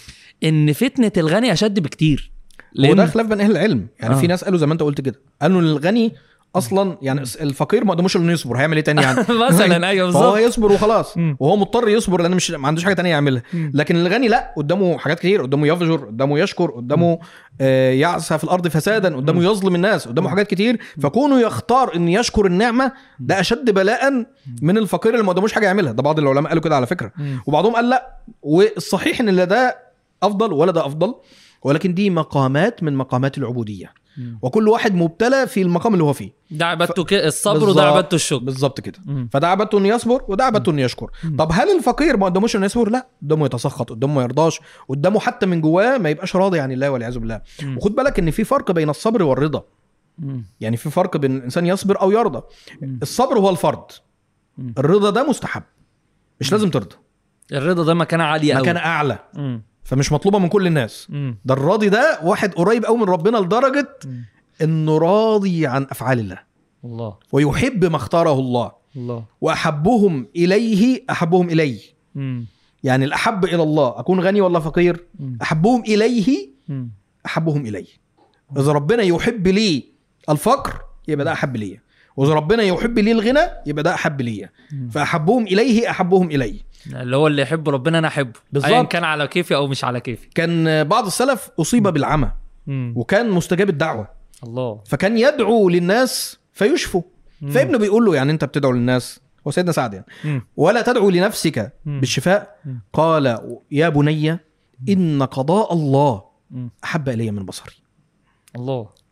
ان فتنه الغني اشد بكتير هو ده لأن- خلاف بين اهل العلم يعني آه. في ناس قالوا زي ما انت قلت كده قالوا ان الغني اصلا يعني الفقير ما قداموش انه يصبر هيعمل ايه تاني يعني مثلا ايوه فهو بالظبط يصبر وخلاص مم. وهو مضطر يصبر لان مش ما عندوش حاجه تانية يعملها مم. لكن الغني لا قدامه حاجات كتير قدامه يفجر قدامه يشكر قدامه آه يعصى في الارض فسادا قدامه يظلم الناس قدامه حاجات كتير فكونه يختار ان يشكر النعمه ده اشد بلاء من الفقير اللي ما قداموش حاجه يعملها ده بعض العلماء قالوا كده على فكره مم. وبعضهم قال لا والصحيح ان لا ده افضل ولا ده افضل ولكن دي مقامات من مقامات العبوديه مم. وكل واحد مبتلى في المقام اللي هو فيه ده عبادته ك- الصبر وده بالظبط. عبادته الشكر بالظبط كده مم. فده عبادته انه يصبر وده عبادته انه يشكر مم. طب هل الفقير ما قداموش انه يصبر لا قدامه يتسخط قدامه ما يرضاش قدامه حتى من جواه ما يبقاش راضي عن الله والعياذ بالله مم. وخد بالك ان في فرق بين الصبر والرضا مم. يعني في فرق بين الانسان يصبر او يرضى مم. الصبر هو الفرض مم. الرضا ده مستحب مش لازم ترضى الرضا ده مكانه عاليه قوي مكان اعلى مم. فمش مطلوبه من كل الناس مم. ده الراضي ده واحد قريب قوي من ربنا لدرجه مم. انه راضي عن افعال الله الله ويحب ما اختاره الله الله واحبهم اليه احبهم الي مم. يعني الاحب الى الله اكون غني ولا فقير مم. احبهم اليه مم. احبهم الي اذا ربنا يحب لي الفقر يبقى ده احب ليا واذا ربنا يحب لي الغنى يبقى ده احب ليا مم. فاحبهم اليه احبهم الي اللي هو اللي يحب ربنا انا احبه بالظبط. ايا كان على كيفي او مش على كيفي كان بعض السلف اصيب بالعمى مم. وكان مستجاب الدعوه الله فكان يدعو للناس فيشفوا مم. فابنه بيقول له يعني انت بتدعو للناس هو سيدنا سعد يعني مم. ولا تدعو لنفسك مم. بالشفاء مم. قال يا بني ان قضاء الله مم. احب الي من بصري الله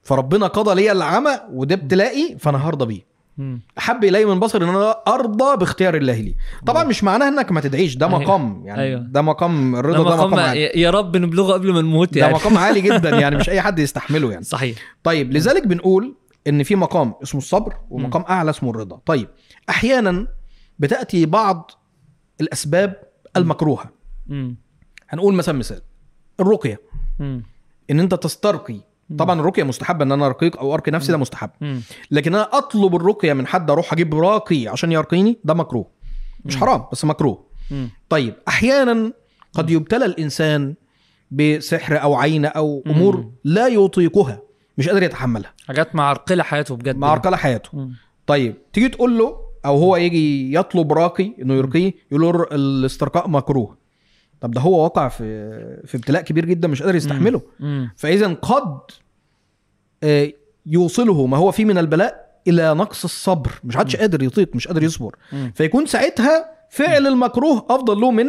فربنا قضى لي العمى وده ابتلائي فانا هرضى بيه مم. احب الي من بصر ان انا ارضى باختيار الله لي طبعا مش معناها انك ما تدعيش ده أيوة. مقام يعني أيوة. ده مقام الرضا ده ده مقام مقام عالي يا رب نبلغه قبل ما نموت ده يعني مقام عالي جدا يعني مش اي حد يستحمله يعني صحيح طيب لذلك بنقول ان في مقام اسمه الصبر ومقام اعلى اسمه الرضا طيب احيانا بتاتي بعض الاسباب المكروهه مم. هنقول مثلا مثال الرقيه مم. ان انت تسترقي طبعا الرقيه مستحبه ان انا ارقيك او ارقي نفسي ده مستحب مم. لكن انا اطلب الرقيه من حد اروح اجيب راقي عشان يرقيني ده مكروه مش حرام بس مكروه مم. طيب احيانا قد يبتلى الانسان بسحر او عين او امور مم. لا يطيقها مش قادر يتحملها حاجات معرقله حياته بجد مع عرقله حياته مم. طيب تيجي تقول له او هو يجي يطلب راقي انه يرقيه يقول له الاسترقاء مكروه طب ده هو وقع في في ابتلاء كبير جدا مش قادر يستحمله مم. فاذا قد آه، يوصله ما هو فيه من البلاء الى نقص الصبر مش عادش قادر يطيق مش قادر يصبر مم. فيكون ساعتها فعل المكروه افضل له من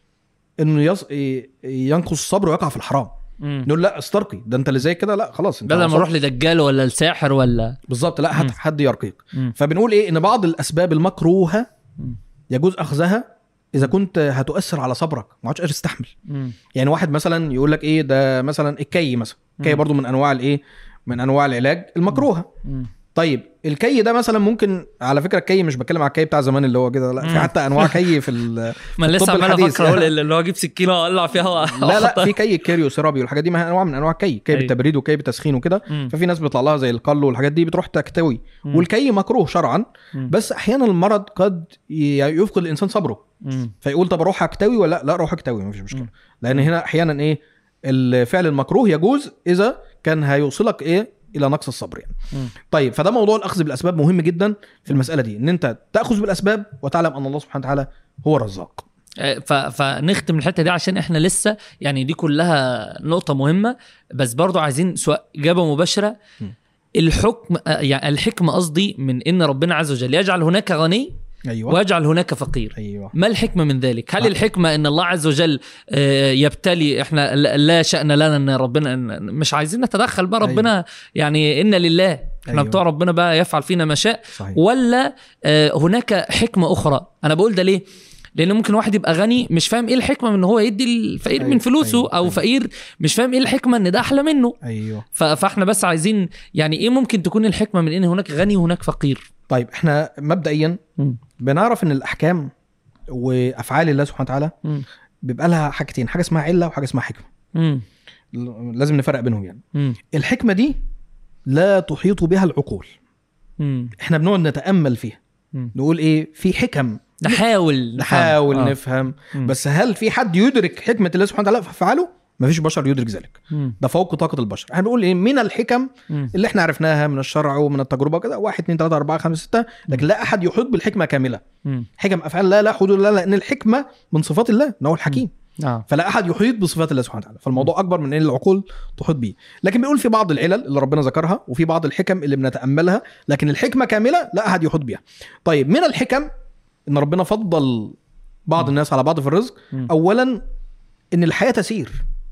انه يص... ينقص الصبر ويقع في الحرام مم. نقول لا استرقي ده انت اللي زي كده لا خلاص انت بدل ما وصلت. اروح لدجال ولا لساحر ولا بالظبط لا هات مم. حد يرقيك مم. فبنقول ايه ان بعض الاسباب المكروهه مم. يجوز اخذها اذا كنت هتؤثر على صبرك ما عادش قادر تستحمل مم. يعني واحد مثلا يقول لك ايه ده مثلا الكي مثلا الكي مم. برضو من انواع الايه من انواع العلاج المكروهه مم. طيب الكي ده مثلا ممكن على فكره الكي مش بتكلم على الكي بتاع زمان اللي هو كده لا في مم. حتى انواع كي في ال... ما أنا لسه الطب عمال الحديث. افكر اقول اللي هو اجيب سكينه واقلع فيها لا لا في كي كيريو سيرابي والحاجات دي ما هي انواع من انواع الكي كي أيوة. بالتبريد وكي بالتسخين وكده مم. ففي ناس بيطلع لها زي القل والحاجات دي بتروح تكتوي مم. والكي مكروه شرعا مم. بس احيانا المرض قد ي- يفقد الانسان صبره مم. فيقول طب اروح اكتوي ولا لا لا روح اكتوي مفيش مشكله مم. لان هنا احيانا ايه الفعل المكروه يجوز اذا كان هيوصلك ايه الى نقص الصبر يعني مم. طيب فده موضوع الاخذ بالاسباب مهم جدا في المساله دي ان انت تاخذ بالاسباب وتعلم ان الله سبحانه وتعالى هو الرزاق آه، ف... فنختم الحته دي عشان احنا لسه يعني دي كلها نقطه مهمه بس برضو عايزين سواء اجابه مباشره م. الحكم آه، يعني الحكمه قصدي من ان ربنا عز وجل يجعل هناك غني ايوه ويجعل هناك فقير ايوه ما الحكمة من ذلك؟ هل آه. الحكمة ان الله عز وجل آه، يبتلي احنا ل- لا شأن لنا ان ربنا إن- مش عايزين نتدخل بقى ربنا يعني ان لله احنا أيوة. بتوع ربنا بقى يفعل فينا ما شاء صحيح ولا آه، هناك حكمة اخرى؟ انا بقول ده ليه؟ لان ممكن واحد يبقى غني مش فاهم ايه الحكمه من ان هو يدي الفقير أيوة، من فلوسه أيوة، او أيوة. فقير مش فاهم ايه الحكمه ان ده احلى منه ايوه ف- فاحنا بس عايزين يعني ايه ممكن تكون الحكمه من ان هناك غني وهناك فقير طيب احنا مبدئيا مم. بنعرف ان الاحكام وافعال الله سبحانه وتعالى مم. بيبقى لها حاجتين حاجه اسمها عله وحاجه اسمها حكمه مم. لازم نفرق بينهم يعني مم. الحكمه دي لا تحيط بها العقول مم. احنا بنقعد نتامل فيها مم. نقول ايه في حكم نحاول نحاول نفهم. آه. نفهم مم. بس هل في حد يدرك حكمه الله سبحانه وتعالى في افعاله مفيش بشر يدرك ذلك مم. ده فوق طاقه البشر احنا بنقول ايه من الحكم مم. اللي احنا عرفناها من الشرع ومن التجربه كده واحد اثنين ثلاثه اربعه خمسه سته لكن لا احد يحيط بالحكمه كامله مم. حكم افعال لا لا حدود لا لان الحكمه من صفات الله ان هو الحكيم اه فلا احد يحيط بصفات الله سبحانه وتعالى فالموضوع اكبر من ان العقول تحيط به لكن بيقول في بعض العلل اللي ربنا ذكرها وفي بعض الحكم اللي بنتاملها لكن الحكمه كامله لا احد يحيط بها طيب من الحكم ان ربنا فضل بعض الناس على بعض في الرزق مم. اولا ان الحياه تسير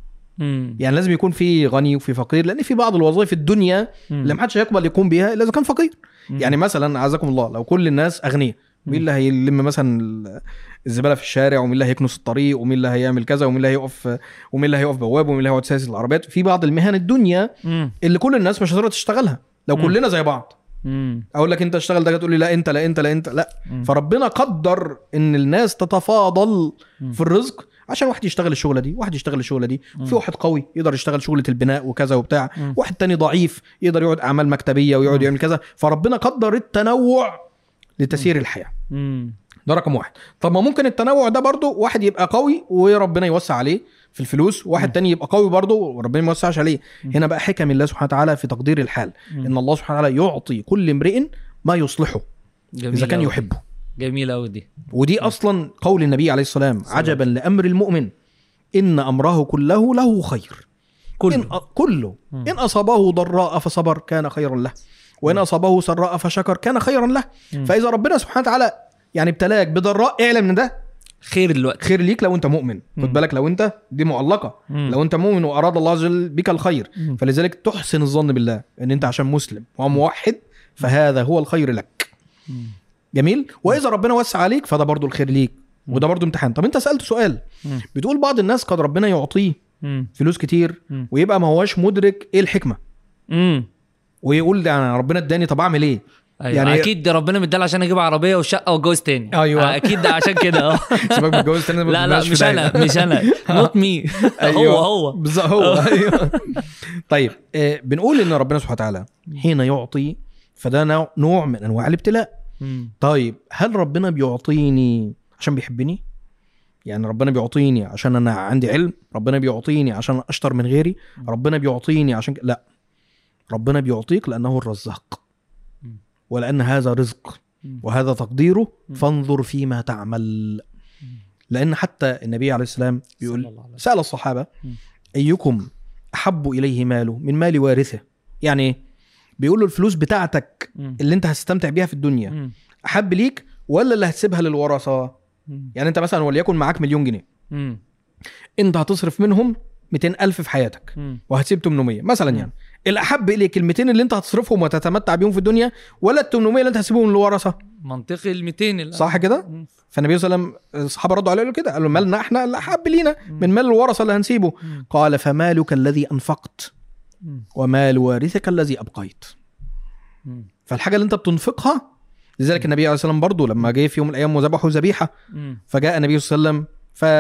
مم. يعني لازم يكون في غني وفي فقير لان في بعض الوظائف الدنيا مم. اللي محدش يقبل يقوم بيها الا اذا كان فقير مم. يعني مثلا اعزكم الله لو كل الناس اغنياء مين اللي هيلم مثلا ال- الزباله في الشارع ومين اللي هيكنس الطريق ومين اللي هيعمل كذا ومين اللي هيقف ومين اللي هيقف بواب ومين اللي هيقعد سايس العربيات في بعض المهن الدنيا مم. اللي كل الناس مش هتقدر تشتغلها لو مم. كلنا زي بعض مم. اقول لك انت اشتغل ده تقول لي لا انت لا انت لا انت لا مم. فربنا قدر ان الناس تتفاضل مم. في الرزق عشان واحد يشتغل الشغله دي واحد يشتغل الشغله دي مم. في واحد قوي يقدر يشتغل شغله البناء وكذا وبتاع مم. واحد تاني ضعيف يقدر يقعد اعمال مكتبيه ويقعد مم. يعمل كذا فربنا قدر التنوع لتسيير الحياه مم. ده رقم واحد طب ما ممكن التنوع ده برضو واحد يبقى قوي وربنا يوسع عليه في الفلوس واحد مم. تاني يبقى قوي برضه وربنا ما يوسعش عليه مم. هنا بقى حكم الله سبحانه وتعالى في تقدير الحال مم. ان الله سبحانه وتعالى يعطي كل امرئ ما يصلحه جميل اذا كان أوي. يحبه جميل قوي دي ودي اصلا قول النبي عليه السلام صلى عجبا لامر المؤمن ان امره كله له خير كله إن كله مم. ان اصابه ضراء فصبر كان خيرا له وان اصابه سراء فشكر كان خيرا له مم. فاذا ربنا سبحانه وتعالى يعني ابتلاك بضراء اعلم ان ده خير الوقت خير ليك لو انت مؤمن مم. خد بالك لو انت دي معلقه مم. لو انت مؤمن واراد الله عز وجل بك الخير مم. فلذلك تحسن الظن بالله ان انت عشان مسلم وموحد فهذا هو الخير لك مم. جميل واذا ربنا وسع عليك فده برضو الخير ليك وده برضو امتحان طب انت سالت سؤال مم. بتقول بعض الناس قد ربنا يعطيه مم. فلوس كتير مم. ويبقى ما هواش مدرك ايه الحكمه مم. ويقول ده انا ربنا اداني طب اعمل ايه أيوة. يعني- يعني اكيد ده ربنا مدالي عشان اجيب عربيه وشقه واتجوز تاني أيوة. آه، اكيد ده عشان كده اه سيبك من الجواز تاني ما لا لا تبقاش في مش داهية. انا مش انا نوت مي هو هو بالظبط هو ايوه طيب آه، بنقول ان ربنا سبحانه وتعالى حين يعطي فده نوع- نوع من انواع الابتلاء مم. طيب هل ربنا بيعطيني عشان بيحبني يعني ربنا بيعطيني عشان انا عندي علم ربنا بيعطيني عشان اشطر من غيري ربنا بيعطيني عشان ك... لا ربنا بيعطيك لانه الرزاق مم. ولان هذا رزق مم. وهذا تقديره مم. فانظر فيما تعمل مم. لان حتى النبي عليه السلام بيقول صلى الله عليه وسلم. سأل الصحابة مم. أيكم أحب إليه ماله من مال وارثه يعني إيه؟ بيقول له الفلوس بتاعتك مم. اللي انت هتستمتع بيها في الدنيا مم. أحب ليك ولا اللي هتسيبها للورثة مم. يعني انت مثلا وليكن معاك مليون جنيه مم. انت هتصرف منهم 200 ألف في حياتك مم. وهتسيب 800 مثلا مم. يعني الأحب إليك ال 200 اللي انت هتصرفهم وتتمتع بيهم في الدنيا ولا ال 800 اللي انت هتسيبهم للورثة منطقي ال 200 اللي- صح كده؟ مم. فالنبي صلى الله عليه وسلم الصحابة ردوا عليه قالوا كده قالوا مالنا احنا الأحب لينا مم. من مال الورثة اللي هنسيبه مم. قال فمالك الذي أنفقت مم. ومال وارثك الذي ابقيت مم. فالحاجه اللي انت بتنفقها لذلك النبي عليه الصلاه والسلام برضه لما جه في يوم من الايام وذبحوا ذبيحه مم. فجاء النبي صلى الله عليه وسلم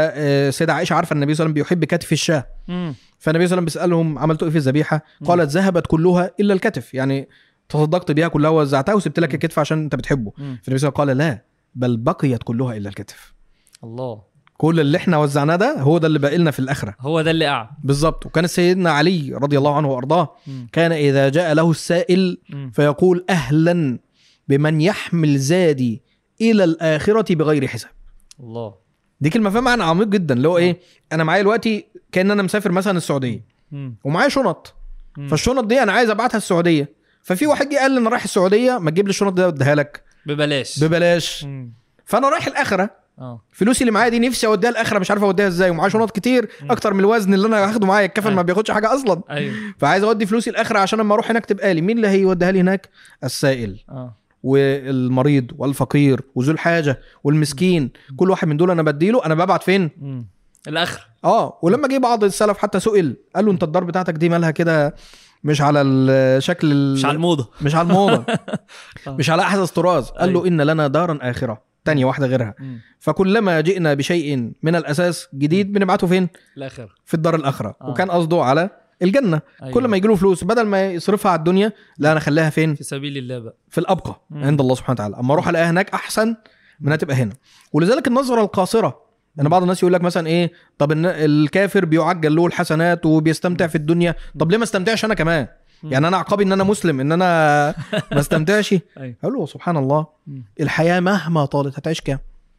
فسيدة عائشه عارفه ان النبي صلى الله عليه وسلم بيحب كتف الشاه مم. فالنبي صلى الله عليه وسلم بيسالهم عملتوا ايه في الذبيحه قالت ذهبت كلها الا الكتف يعني تصدقت بيها كلها ووزعتها وسبت لك الكتف عشان انت بتحبه مم. فالنبي صلى الله عليه وسلم قال لا بل بقيت كلها الا الكتف الله كل اللي احنا وزعناه ده هو ده اللي باقي لنا في الاخره هو ده اللي قاعد بالظبط وكان سيدنا علي رضي الله عنه وارضاه مم. كان اذا جاء له السائل مم. فيقول اهلا بمن يحمل زادي الى الاخره بغير حساب الله دي كلمه فيها معنى عميق جدا اللي هو ايه انا معايا دلوقتي كان انا مسافر مثلا السعوديه مم. ومعايا شنط مم. فالشنط دي انا عايز ابعتها السعوديه ففي واحد جه قال لي انا رايح السعوديه ما تجيب لي الشنط دي اديها لك ببلاش ببلاش مم. فانا رايح الاخره اه فلوسي اللي معايا دي نفسي اوديها الاخره مش عارف اوديها ازاي ومعايا شنط كتير اكتر من الوزن اللي انا هاخده معايا الكفن آه. ما بياخدش حاجه اصلا ايوه فعايز اودي فلوسي الاخره عشان لما اروح هناك تبقى لي مين اللي هيوديها لي هناك السائل اه والمريض والفقير وذو الحاجه والمسكين كل واحد من دول انا بديله انا ببعت فين مم. الاخر اه ولما جه بعض السلف حتى سئل قال له انت الدار بتاعتك دي مالها كده مش على الشكل ال- مش على الموضه مش على الموضه آه. مش على احدث طراز قال له أيوة. ان لنا دارا اخره تانية واحده غيرها مم. فكلما جئنا بشيء من الاساس جديد بنبعته فين الاخر في الدار الاخره آه. وكان قصده على الجنه أيوة. كل ما يجي له فلوس بدل ما يصرفها على الدنيا لا انا اخليها فين في سبيل الله بقى في الابقى مم. عند الله سبحانه وتعالى اما اروح الاقيها هناك احسن من انها تبقى هنا ولذلك النظره القاصره ان بعض الناس يقول لك مثلا ايه طب إن الكافر بيعجل له الحسنات وبيستمتع في الدنيا طب ليه ما استمتعش انا كمان مم. يعني انا عقابي ان انا مسلم ان انا ما استمتعش ايوه اقول له سبحان الله مم. الحياه مهما طالت هتعيش كام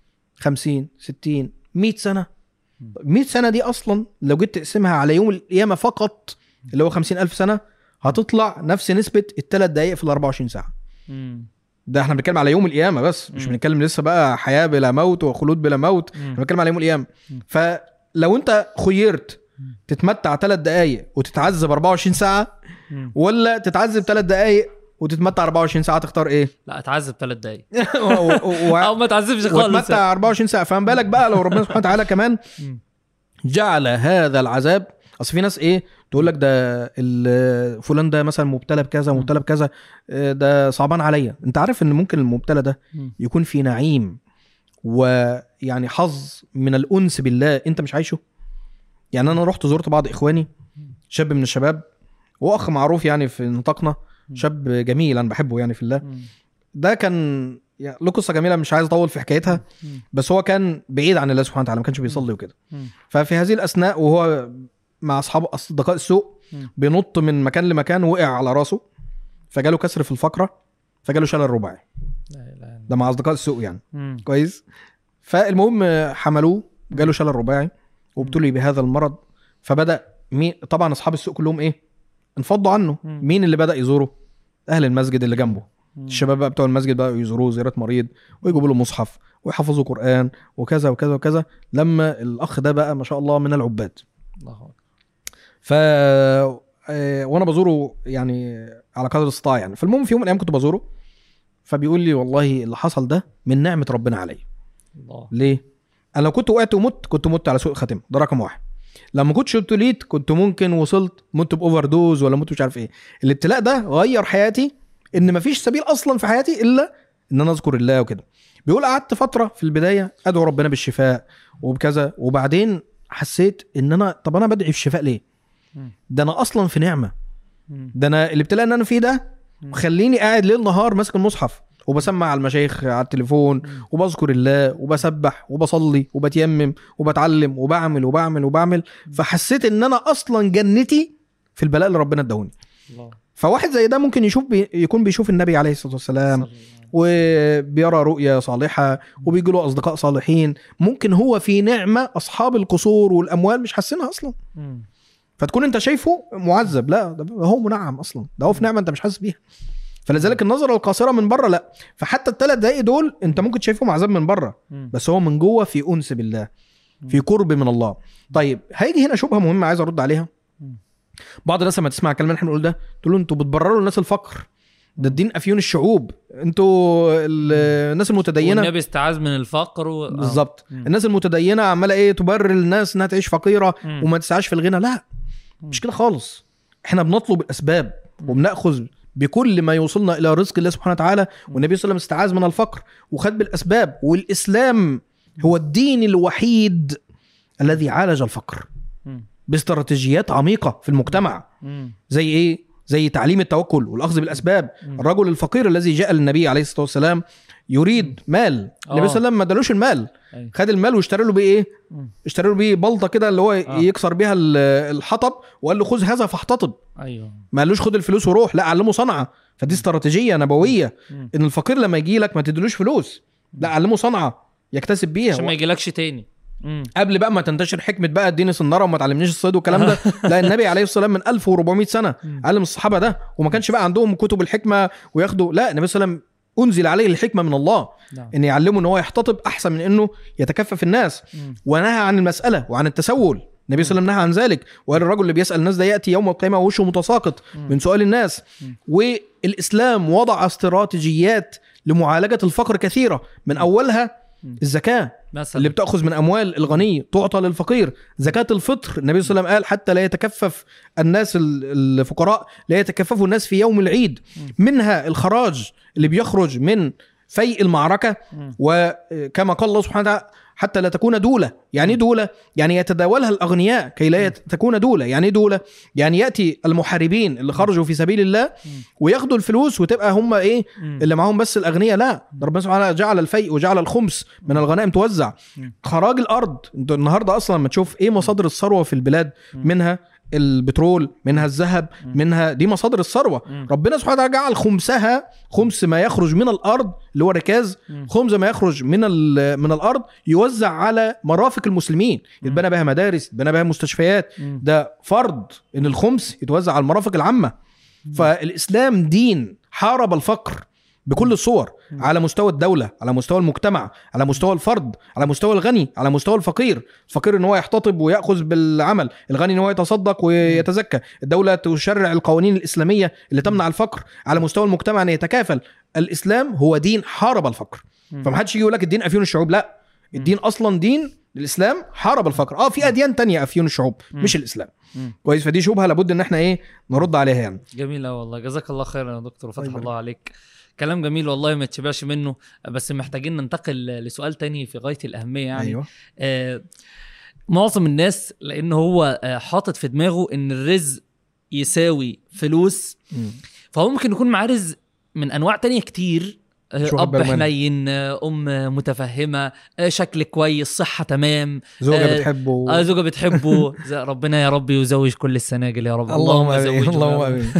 50 60 100 سنه 100 سنه دي اصلا لو جيت تقسمها على يوم القيامه فقط اللي هو 50 الف سنه هتطلع نفس نسبه الثلاث دقائق في ال 24 ساعه مم. ده احنا بنتكلم على يوم القيامه بس مش مم. بنتكلم لسه بقى حياه بلا موت وخلود بلا موت مم. احنا بنتكلم على يوم القيامه مم. فلو انت خيرت مم. تتمتع ثلاث دقائق وتتعذب 24 ساعه مم. ولا تتعذب ثلاث دقائق وتتمتع 24 ساعه تختار ايه لا اتعذب ثلاث دقايق و- و- او ما تعذبش خالص وتمتع 24 ساعه فما بالك بقى لو ربنا سبحانه وتعالى كمان مم. جعل هذا العذاب اصل في ناس ايه تقول لك ده ال- فلان ده مثلا مبتلى بكذا مبتلى بكذا آه، ده صعبان عليا انت عارف ان ممكن المبتلى ده مم. يكون في نعيم ويعني حظ من الانس بالله انت مش عايشه يعني انا رحت زرت بعض اخواني شاب من الشباب واخ معروف يعني في نطاقنا شاب جميل انا بحبه يعني في الله مم. ده كان يعني له قصه جميله مش عايز اطول في حكايتها مم. بس هو كان بعيد عن الله سبحانه وتعالى ما كانش بيصلي وكده مم. ففي هذه الاثناء وهو مع اصحابه اصدقاء السوء مم. بينط من مكان لمكان وقع على راسه فجاله كسر في الفقره فجاله شلل رباعي لا اله الا ده مع اصدقاء السوء يعني الله. كويس فالمهم حملوه جاله شلل رباعي وابتلي بهذا المرض فبدا مين طبعا اصحاب السوق كلهم ايه انفضوا عنه مم. مين اللي بدا يزوره اهل المسجد اللي جنبه الشباب بقى بتوع المسجد بقى يزوروه زياره مريض ويجيبوا له مصحف ويحفظوا قران وكذا وكذا وكذا لما الاخ ده بقى ما شاء الله من العباد الله أكبر. ف آه، وانا بزوره يعني على قدر الاستطاعه يعني فالمهم في يوم من الايام كنت بزوره فبيقول لي والله اللي حصل ده من نعمه ربنا عليا الله ليه؟ انا لو كنت وقعت ومت كنت مت على سوء خاتمه ده رقم واحد لما كنتش ابتليت كنت ممكن وصلت مت باوفر دوز ولا مت مش عارف ايه الابتلاء ده غير حياتي ان مفيش سبيل اصلا في حياتي الا ان انا اذكر الله وكده بيقول قعدت فتره في البدايه ادعو ربنا بالشفاء وبكذا وبعدين حسيت ان انا طب انا بدعي بالشفاء ليه مم. ده انا اصلا في نعمه مم. ده انا الابتلاء اللي انا فيه ده مم. مخليني قاعد ليل نهار ماسك المصحف وبسمع على المشايخ على التليفون مم. وبذكر الله وبسبح وبصلي وبتيمم وبتعلم وبعمل وبعمل وبعمل فحسيت ان انا اصلا جنتي في البلاء اللي ربنا اداهوني الله فواحد زي ده ممكن يشوف بي يكون بيشوف النبي عليه الصلاه والسلام صلى الله عليه وسلم. وبيرى رؤيا صالحه وبيجي له اصدقاء صالحين ممكن هو في نعمه اصحاب القصور والاموال مش حاسينها اصلا مم. فتكون انت شايفه معذب لا ده هو منعم اصلا ده هو في نعمه انت مش حاسس بيها فلذلك النظره القاصره من بره لا فحتى الثلاث دقايق دول انت ممكن شايفهم عذاب من بره مم. بس هو من جوه في انس بالله في قرب من الله طيب هيجي هنا شبهه مهمه عايز ارد عليها مم. بعض الناس لما تسمع الكلام اللي احنا بنقول ده تقول له انتوا بتبرروا للناس الفقر ده الدين افيون الشعوب انتوا ال- الناس المتدينه والنبي استعاذ من الفقر و... آه. بالظبط مم. الناس المتدينه عماله ايه تبرر الناس انها تعيش فقيره مم. وما تسعاش في الغنى لا مش كده خالص احنا بنطلب الاسباب وبناخذ بكل ما يوصلنا الى رزق الله سبحانه وتعالى والنبي صلى الله عليه وسلم استعاذ من الفقر وخد بالاسباب والاسلام هو الدين الوحيد الذي عالج الفقر مم. باستراتيجيات عميقه في المجتمع مم. زي ايه زي تعليم التوكل والاخذ بالاسباب مم. الرجل الفقير الذي جاء للنبي عليه الصلاه والسلام يريد مال النبي صلى الله عليه وسلم ما ادالوش المال أيوة. خد المال واشترى له بيه ايه مم. اشترى له بيه بلطه كده اللي هو آه. يكسر بيها ال- الحطب وقال له خذ هذا فاحتطب ايوه ما قالوش خد الفلوس وروح لا علمه صنعه فدي استراتيجيه نبويه مم. ان الفقير لما يجي لك ما تديلوش فلوس لا علمه صنعه يكتسب بيها عشان ما يجيلكش تاني مم. قبل بقى ما تنتشر حكمه بقى اديني صناره وما تعلمنيش الصيد والكلام ده لا النبي عليه الصلاه والسلام من 1400 سنه مم. علم الصحابه ده وما كانش بقى عندهم كتب الحكمه وياخدوا لا النبي صلى الله عليه وسلم انزل عليه الحكمه من الله نعم. ان يعلمه ان هو يحتطب احسن من انه يتكفف الناس مم. ونهى عن المساله وعن التسول النبي صلى الله عليه وسلم نهى عن ذلك وقال الرجل اللي بيسال الناس ده ياتي يوم القيامه ووشه متساقط مم. من سؤال الناس مم. والاسلام وضع استراتيجيات لمعالجه الفقر كثيره من اولها مم. الزكاه مثلا اللي بتاخذ من اموال الغني تعطى للفقير زكاه الفطر النبي صلى الله عليه وسلم قال حتى لا يتكفف الناس ال- الفقراء لا يتكففوا الناس في يوم العيد منها الخراج اللي بيخرج من فيء المعركه مم. وكما قال الله سبحانه وتعالى حتى لا تكون دولة يعني ايه دولة يعني يتداولها الأغنياء كي لا يت- تكون دولة يعني ايه دولة يعني يأتي المحاربين اللي خرجوا في سبيل الله وياخدوا الفلوس وتبقى هم ايه مم. اللي معاهم بس الأغنياء لا ده ربنا سبحانه وتعالى جعل الفيء وجعل الخمس من الغنائم توزع مم. خراج الأرض انت النهاردة أصلا لما تشوف ايه مصادر الثروة في البلاد مم. منها البترول منها الذهب مم. منها دي مصادر الثروة مم. ربنا سبحانه وتعالى جعل خمسها خمس ما يخرج من الأرض اللي هو ركاز مم. خمسة ما يخرج من ال- من الارض يوزع على مرافق المسلمين يتبنى بها مدارس يتبنى بها مستشفيات مم. ده فرض ان الخمس يتوزع على المرافق العامه فالاسلام دين حارب الفقر بكل الصور على مستوى الدولة على مستوى المجتمع على مستوى الفرد على مستوى الغني على مستوى الفقير الفقير ان هو يحتطب ويأخذ بالعمل الغني ان هو يتصدق ويتزكى الدولة تشرع القوانين الإسلامية اللي تمنع الفقر على مستوى المجتمع ان يتكافل الإسلام هو دين حارب الفقر مم. فمحدش يجي يقول لك الدين افيون الشعوب لا الدين اصلا دين الاسلام حارب الفقر اه في اديان تانية افيون الشعوب مم. مش الاسلام مم. كويس فدي شبهه لابد ان احنا ايه نرد عليها يعني جميل أوي والله جزاك الله خيرا يا دكتور وفتح يبارك. الله عليك كلام جميل والله ما تشبعش منه بس محتاجين ننتقل لسؤال تاني في غاية الأهمية يعني ايوه آه معظم الناس لأن هو آه حاطط في دماغه إن الرزق يساوي فلوس مم. فهو ممكن يكون معاه رزق من أنواع تانية كتير آه، مش واخد أب باله منه. حنين آه، أم متفهمة آه، شكل كويس صحة تمام زوجه آه، بتحبه آه زوجة بتحبه زي- ربنا يا رب يزوج كل السناجل يا رب اللهم امين زوجنا يا اللهم رب. امين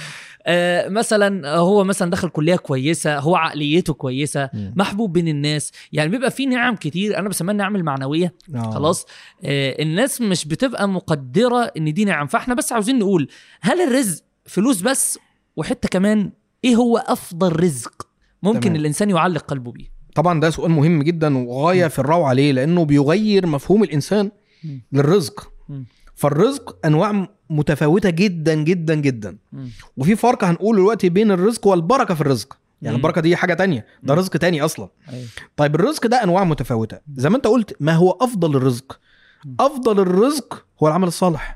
آه مثلا آه، هو مثلا دخل كليه كويسه هو عقليته كويسه مم. محبوب بين الناس يعني بيبقى في نعم كتير انا بسميها النعم المعنويه آه. خلاص آه الناس مش بتبقى مقدره ان دي نعم فاحنا بس عاوزين نقول هل الرزق فلوس بس وحته كمان ايه هو افضل رزق ممكن تمام. الانسان يعلق قلبه بيه طبعا ده سؤال مهم جدا وغايه في الروعه ليه لانه بيغير مفهوم الانسان مم. للرزق مم. فالرزق انواع متفاوته جدا جدا جدا مم. وفي فرق هنقوله دلوقتي بين الرزق والبركه في الرزق يعني مم. البركه دي حاجه تانية ده مم. رزق تاني اصلا أيوة. طيب الرزق ده انواع متفاوته زي ما انت قلت ما هو افضل الرزق مم. افضل الرزق هو العمل الصالح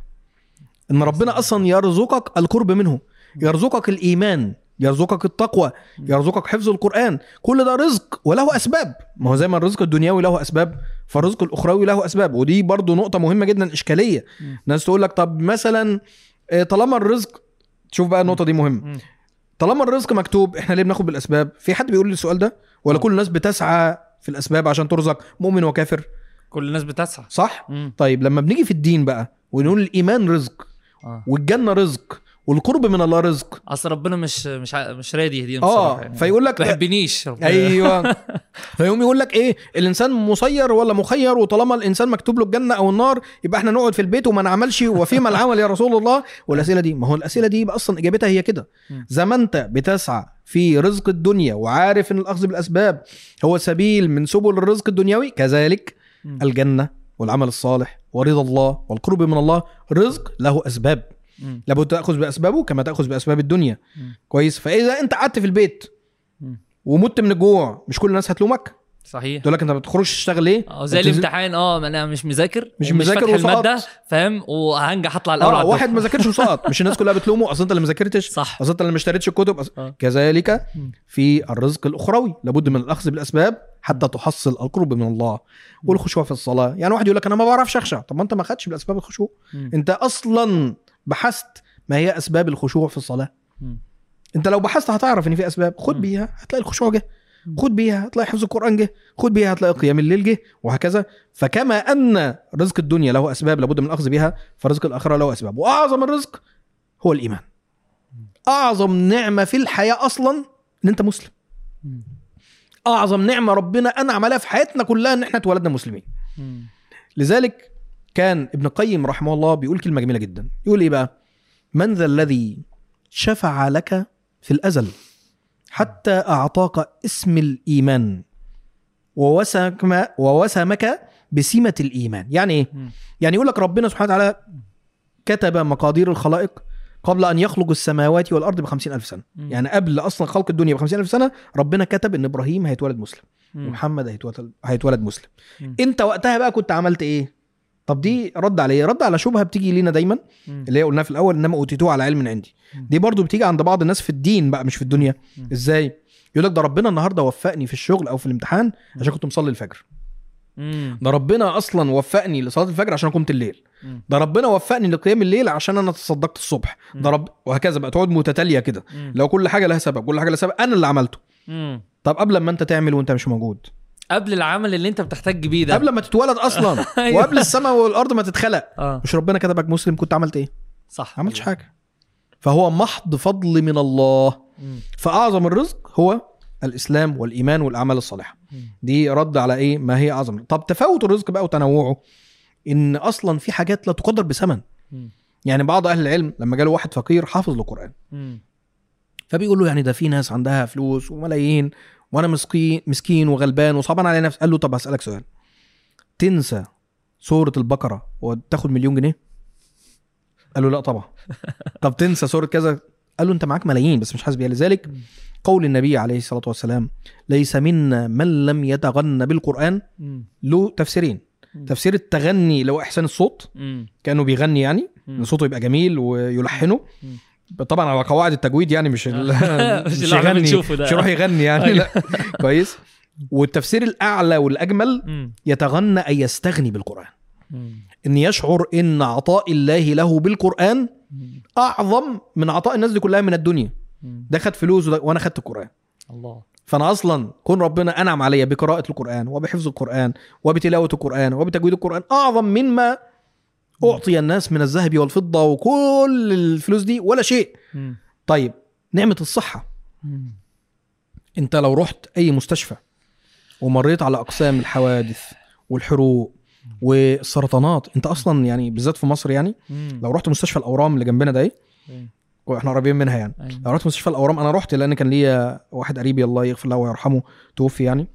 ان ربنا اصلا يرزقك القرب منه يرزقك الايمان يرزقك التقوى يرزقك حفظ القران كل ده رزق وله اسباب ما هو زي ما الرزق الدنيوي له اسباب فالرزق الاخروي له اسباب ودي برضو نقطه مهمه جدا اشكاليه مم. ناس تقول لك طب مثلا آه، طالما الرزق شوف بقى النقطه دي مهمه مم. طالما الرزق مكتوب احنا ليه بناخد بالاسباب في حد بيقول لي السؤال ده ولا آه. كل الناس بتسعى في الاسباب عشان ترزق مؤمن وكافر كل الناس بتسعى صح مم. طيب لما بنيجي في الدين بقى ونقول الايمان رزق اه والجنه رزق والقرب من الله رزق اصل ربنا مش مش ع- مش راضي يهدينا اه بصراحه يعني. فيقول لك ما بيحبنيش ربنا. ايوه فيقوم يقول لك ايه الانسان مسير ولا مخير وطالما الانسان مكتوب له الجنه او النار يبقى احنا نقعد في البيت وما نعملش وفيما العمل يا رسول الله والاسئله دي ما هو الاسئله دي يبقى اصلا اجابتها هي كده مم. زي ما انت بتسعى في رزق الدنيا وعارف ان الاخذ بالاسباب هو سبيل من سبل الرزق الدنيوي كذلك مم. الجنه والعمل الصالح ورضا الله والقرب من الله رزق له اسباب مم. لابد تاخذ باسبابه كما تاخذ باسباب الدنيا مم. كويس فاذا انت قعدت في البيت مم. ومت من الجوع مش كل الناس هتلومك صحيح تقول لك انت ما بتخرجش تشتغل ليه اه زي وبتنزل- الامتحان اه ما انا مش مذاكر مش ومش مذاكر فاتح وسقطت. الماده فاهم وهنجح اطلع الاول اه على واحد ما الدفعة. ذاكرش وسقط مش الناس كلها بتلومه اصل انت اللي ما ذاكرتش صح اصل انت اللي ما اشتريتش الكتب أص... آه. كذلك مم. في الرزق الاخروي لابد من الاخذ بالاسباب حتى تحصل القرب من الله والخشوع في الصلاه يعني واحد يقول لك انا ما بعرفش اخشع طب ما انت ما خدتش بالاسباب الخشوع مم. انت اصلا بحثت ما هي اسباب الخشوع في الصلاه مم. انت لو بحثت هتعرف ان في اسباب خد مم. بيها هتلاقي الخشوع جه مم. خد بيها هتلاقي حفظ القران جه خد بيها هتلاقي قيام الليل جه وهكذا فكما ان رزق الدنيا له اسباب لابد من الاخذ بها فرزق الاخره له اسباب واعظم الرزق هو الايمان اعظم نعمه في الحياه اصلا ان انت مسلم مم. اعظم نعمه ربنا انعم عليها في حياتنا كلها ان احنا اتولدنا مسلمين مم. لذلك كان ابن القيم رحمه الله بيقول كلمه جميله جدا يقول ايه بقى من ذا الذي شفع لك في الازل حتى اعطاك اسم الايمان ووسمك ووسمك بسمه الايمان يعني ايه مم. يعني يقول لك ربنا سبحانه وتعالى كتب مقادير الخلائق قبل ان يخلق السماوات والارض بخمسين الف سنه مم. يعني قبل اصلا خلق الدنيا بخمسين الف سنه ربنا كتب ان ابراهيم هيتولد مسلم مم. ومحمد هيتولد هيتولد مسلم مم. انت وقتها بقى كنت عملت ايه طب دي رد على ايه رد على شبهه بتيجي لينا دايما مم. اللي هي قلناها في الاول انما اوتيتوه على علم من عندي مم. دي برضو بتيجي عند بعض الناس في الدين بقى مش في الدنيا مم. ازاي يقول لك ده ربنا النهارده وفقني في الشغل او في الامتحان عشان كنت مصلي الفجر مم. ده ربنا اصلا وفقني لصلاه الفجر عشان قمت الليل مم. ده ربنا وفقني لقيام الليل عشان انا تصدقت الصبح ده رب وهكذا بقى تقعد متتاليه كده مم. لو كل حاجه لها سبب كل حاجه لها سبب انا اللي عملته مم. طب قبل ما انت تعمل وانت مش موجود قبل العمل اللي انت بتحتاج بيه ده قبل ما تتولد اصلا أيوة. وقبل السماء والارض ما تتخلق اه مش ربنا كتبك مسلم كنت عملت ايه صح ما عملتش حاجه فهو محض فضل من الله مم. فاعظم الرزق هو الاسلام والايمان والاعمال الصالحه مم. دي رد على ايه ما هي اعظم طب تفاوت الرزق بقى وتنوعه ان اصلا في حاجات لا تقدر بثمن مم. يعني بعض اهل العلم لما جاله واحد فقير حافظ القران مم. فبيقول له يعني ده في ناس عندها فلوس وملايين وانا مسكين مسكين وغلبان وصعبان على نفسي قال له طب هسالك سؤال تنسى سوره البقره وتاخد مليون جنيه قال له لا طبعا طب تنسى سوره كذا قال له انت معاك ملايين بس مش حاسس بيها لذلك قول النبي عليه الصلاه والسلام ليس منا من لم يتغنى بالقران مم. له تفسيرين مم. تفسير التغني اللي هو احسان الصوت مم. كانه بيغني يعني مم. ان صوته يبقى جميل ويلحنه مم. طبعا على قواعد التجويد يعني مش ال- مش اللي احنا يغني بنشوفه ده. مش يروح يغني يعني أيوة. لا كويس والتفسير الاعلى والاجمل مم. يتغنى اي يستغني بالقران مم. ان يشعر ان عطاء الله له بالقران مم. اعظم من عطاء الناس دي كلها من الدنيا مم. ده خد فلوس وده- وانا خدت القران الله فانا اصلا كون ربنا انعم عليا بقراءه القران وبحفظ القران وبتلاوه القران وبتجويد القران اعظم مما اعطي الناس من الذهب والفضه وكل الفلوس دي ولا شيء مم. طيب نعمه الصحه مم. انت لو رحت اي مستشفى ومريت على اقسام الحوادث والحروق والسرطانات انت اصلا يعني بالذات في مصر يعني مم. لو رحت مستشفى الاورام اللي جنبنا ده ايه مم. واحنا قريبين منها يعني أيوة. لو رحت مستشفى الاورام انا رحت لان كان ليا واحد قريبي الله يغفر له ويرحمه توفي يعني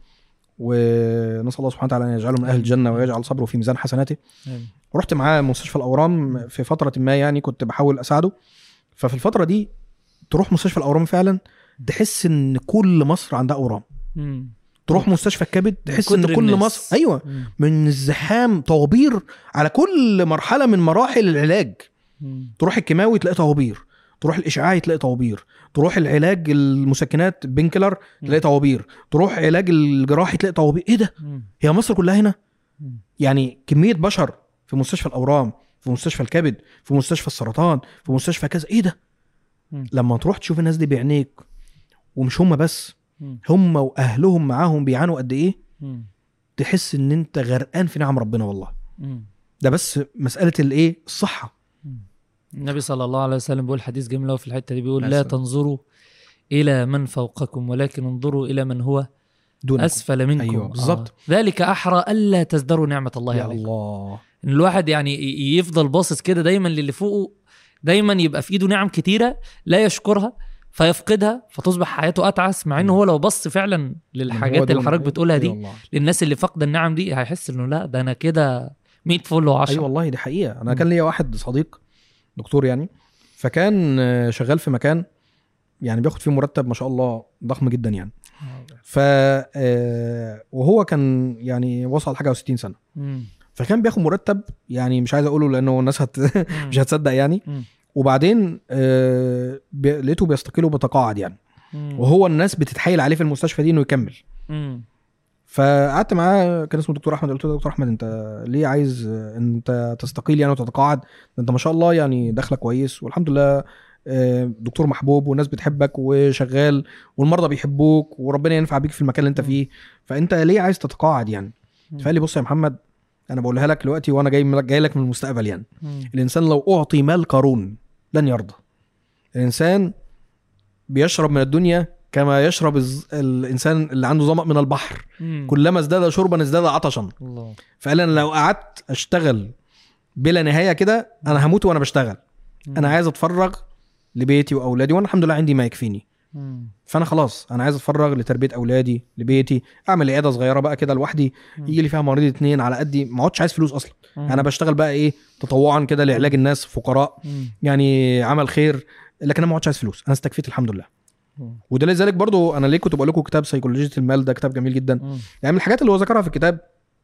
ونسال الله سبحانه وتعالى ان يجعله من اهل الجنه ويجعل صبره في ميزان حسناته أيوة. رحت معاه مستشفى الاورام في فتره ما يعني كنت بحاول اساعده ففي الفتره دي تروح مستشفى الاورام فعلا تحس ان كل مصر عندها اورام مم. تروح مستشفى الكبد تحس ان كتر كل الناس. مصر ايوه مم. من الزحام طوابير على كل مرحله من مراحل العلاج مم. تروح الكيماوي تلاقي طوابير تروح الاشعاعي تلاقي طوابير تروح العلاج المسكنات بينكلر تلاقي طوابير تروح علاج الجراحي تلاقي طوابير ايه ده مم. هي مصر كلها هنا مم. يعني كميه بشر في مستشفى الاورام في مستشفى الكبد في مستشفى السرطان في مستشفى كذا ايه ده مم. لما تروح تشوف الناس دي بعينيك ومش هم بس مم. هم واهلهم معاهم بيعانوا قد ايه مم. تحس ان انت غرقان في نعم ربنا والله مم. ده بس مساله الايه الصحه النبي صلى الله عليه وسلم بيقول حديث جميل أوي في الحته دي بيقول يا لا سلام. تنظروا الى من فوقكم ولكن انظروا الى من هو دون اسفل منكم أيوة، بالظبط. آه. ذلك احرى الا تزدروا نعمه الله يا عليكم الله ان الواحد يعني ي- يفضل باصص كده دايما للي فوقه دايما يبقى في ايده نعم كتيره لا يشكرها فيفقدها فتصبح حياته اتعس مع انه هو لو بص فعلا للحاجات اللي حضرتك بتقولها دي أيوة للناس اللي فاقده النعم دي هيحس انه لا ده انا كده 100 فل و10 ايوه والله دي حقيقه انا مم. كان ليا واحد صديق دكتور يعني فكان آه، شغال في مكان يعني بياخد فيه مرتب ما شاء الله ضخم جدا يعني ف آه، وهو كان يعني وصل حاجه و60 سنه مم. فكان بياخد مرتب يعني مش عايز اقوله لانه الناس هت... مش هتصدق يعني مم. وبعدين آه، بي... لقيته بيستقيل وبيتقاعد يعني مم. وهو الناس بتتحايل عليه في المستشفى دي انه يكمل مم. فقعدت معاه كان اسمه دكتور احمد قلت له دكتور احمد انت ليه عايز آه، انت تستقيل يعني وتتقاعد ده انت ما شاء الله يعني دخلك كويس والحمد لله آه، دكتور محبوب والناس بتحبك وشغال والمرضى بيحبوك وربنا ينفع بيك في المكان اللي انت فيه فانت ليه عايز تتقاعد يعني مم. فقال لي بص يا محمد انا بقولها لك دلوقتي وانا جاي جاي لك من المستقبل يعني مم. الانسان لو اعطي مال قارون لن يرضى الانسان بيشرب من الدنيا كما يشرب الز- الانسان اللي عنده ظمأ من البحر مم. كلما ازداد شربا ازداد عطشا الله فقال انا لو قعدت اشتغل بلا نهايه كده انا هموت وانا بشتغل انا عايز اتفرغ لبيتي واولادي وانا الحمد لله عندي ما يكفيني مم. فانا خلاص انا عايز اتفرغ لتربيه اولادي لبيتي اعمل عياده صغيره بقى كده لوحدي مم. يجي لي فيها مريض اتنين على قدي ما اقعدش عايز فلوس اصلا مم. انا بشتغل بقى ايه تطوعا كده لعلاج الناس فقراء مم. يعني عمل خير لكن انا ما اقعدش عايز فلوس انا استكفيت الحمد لله مم. وده لذلك برضو انا ليه كنت بقول لكم كتاب سيكولوجيه المال ده كتاب جميل جدا مم. يعني من الحاجات اللي هو ذكرها في الكتاب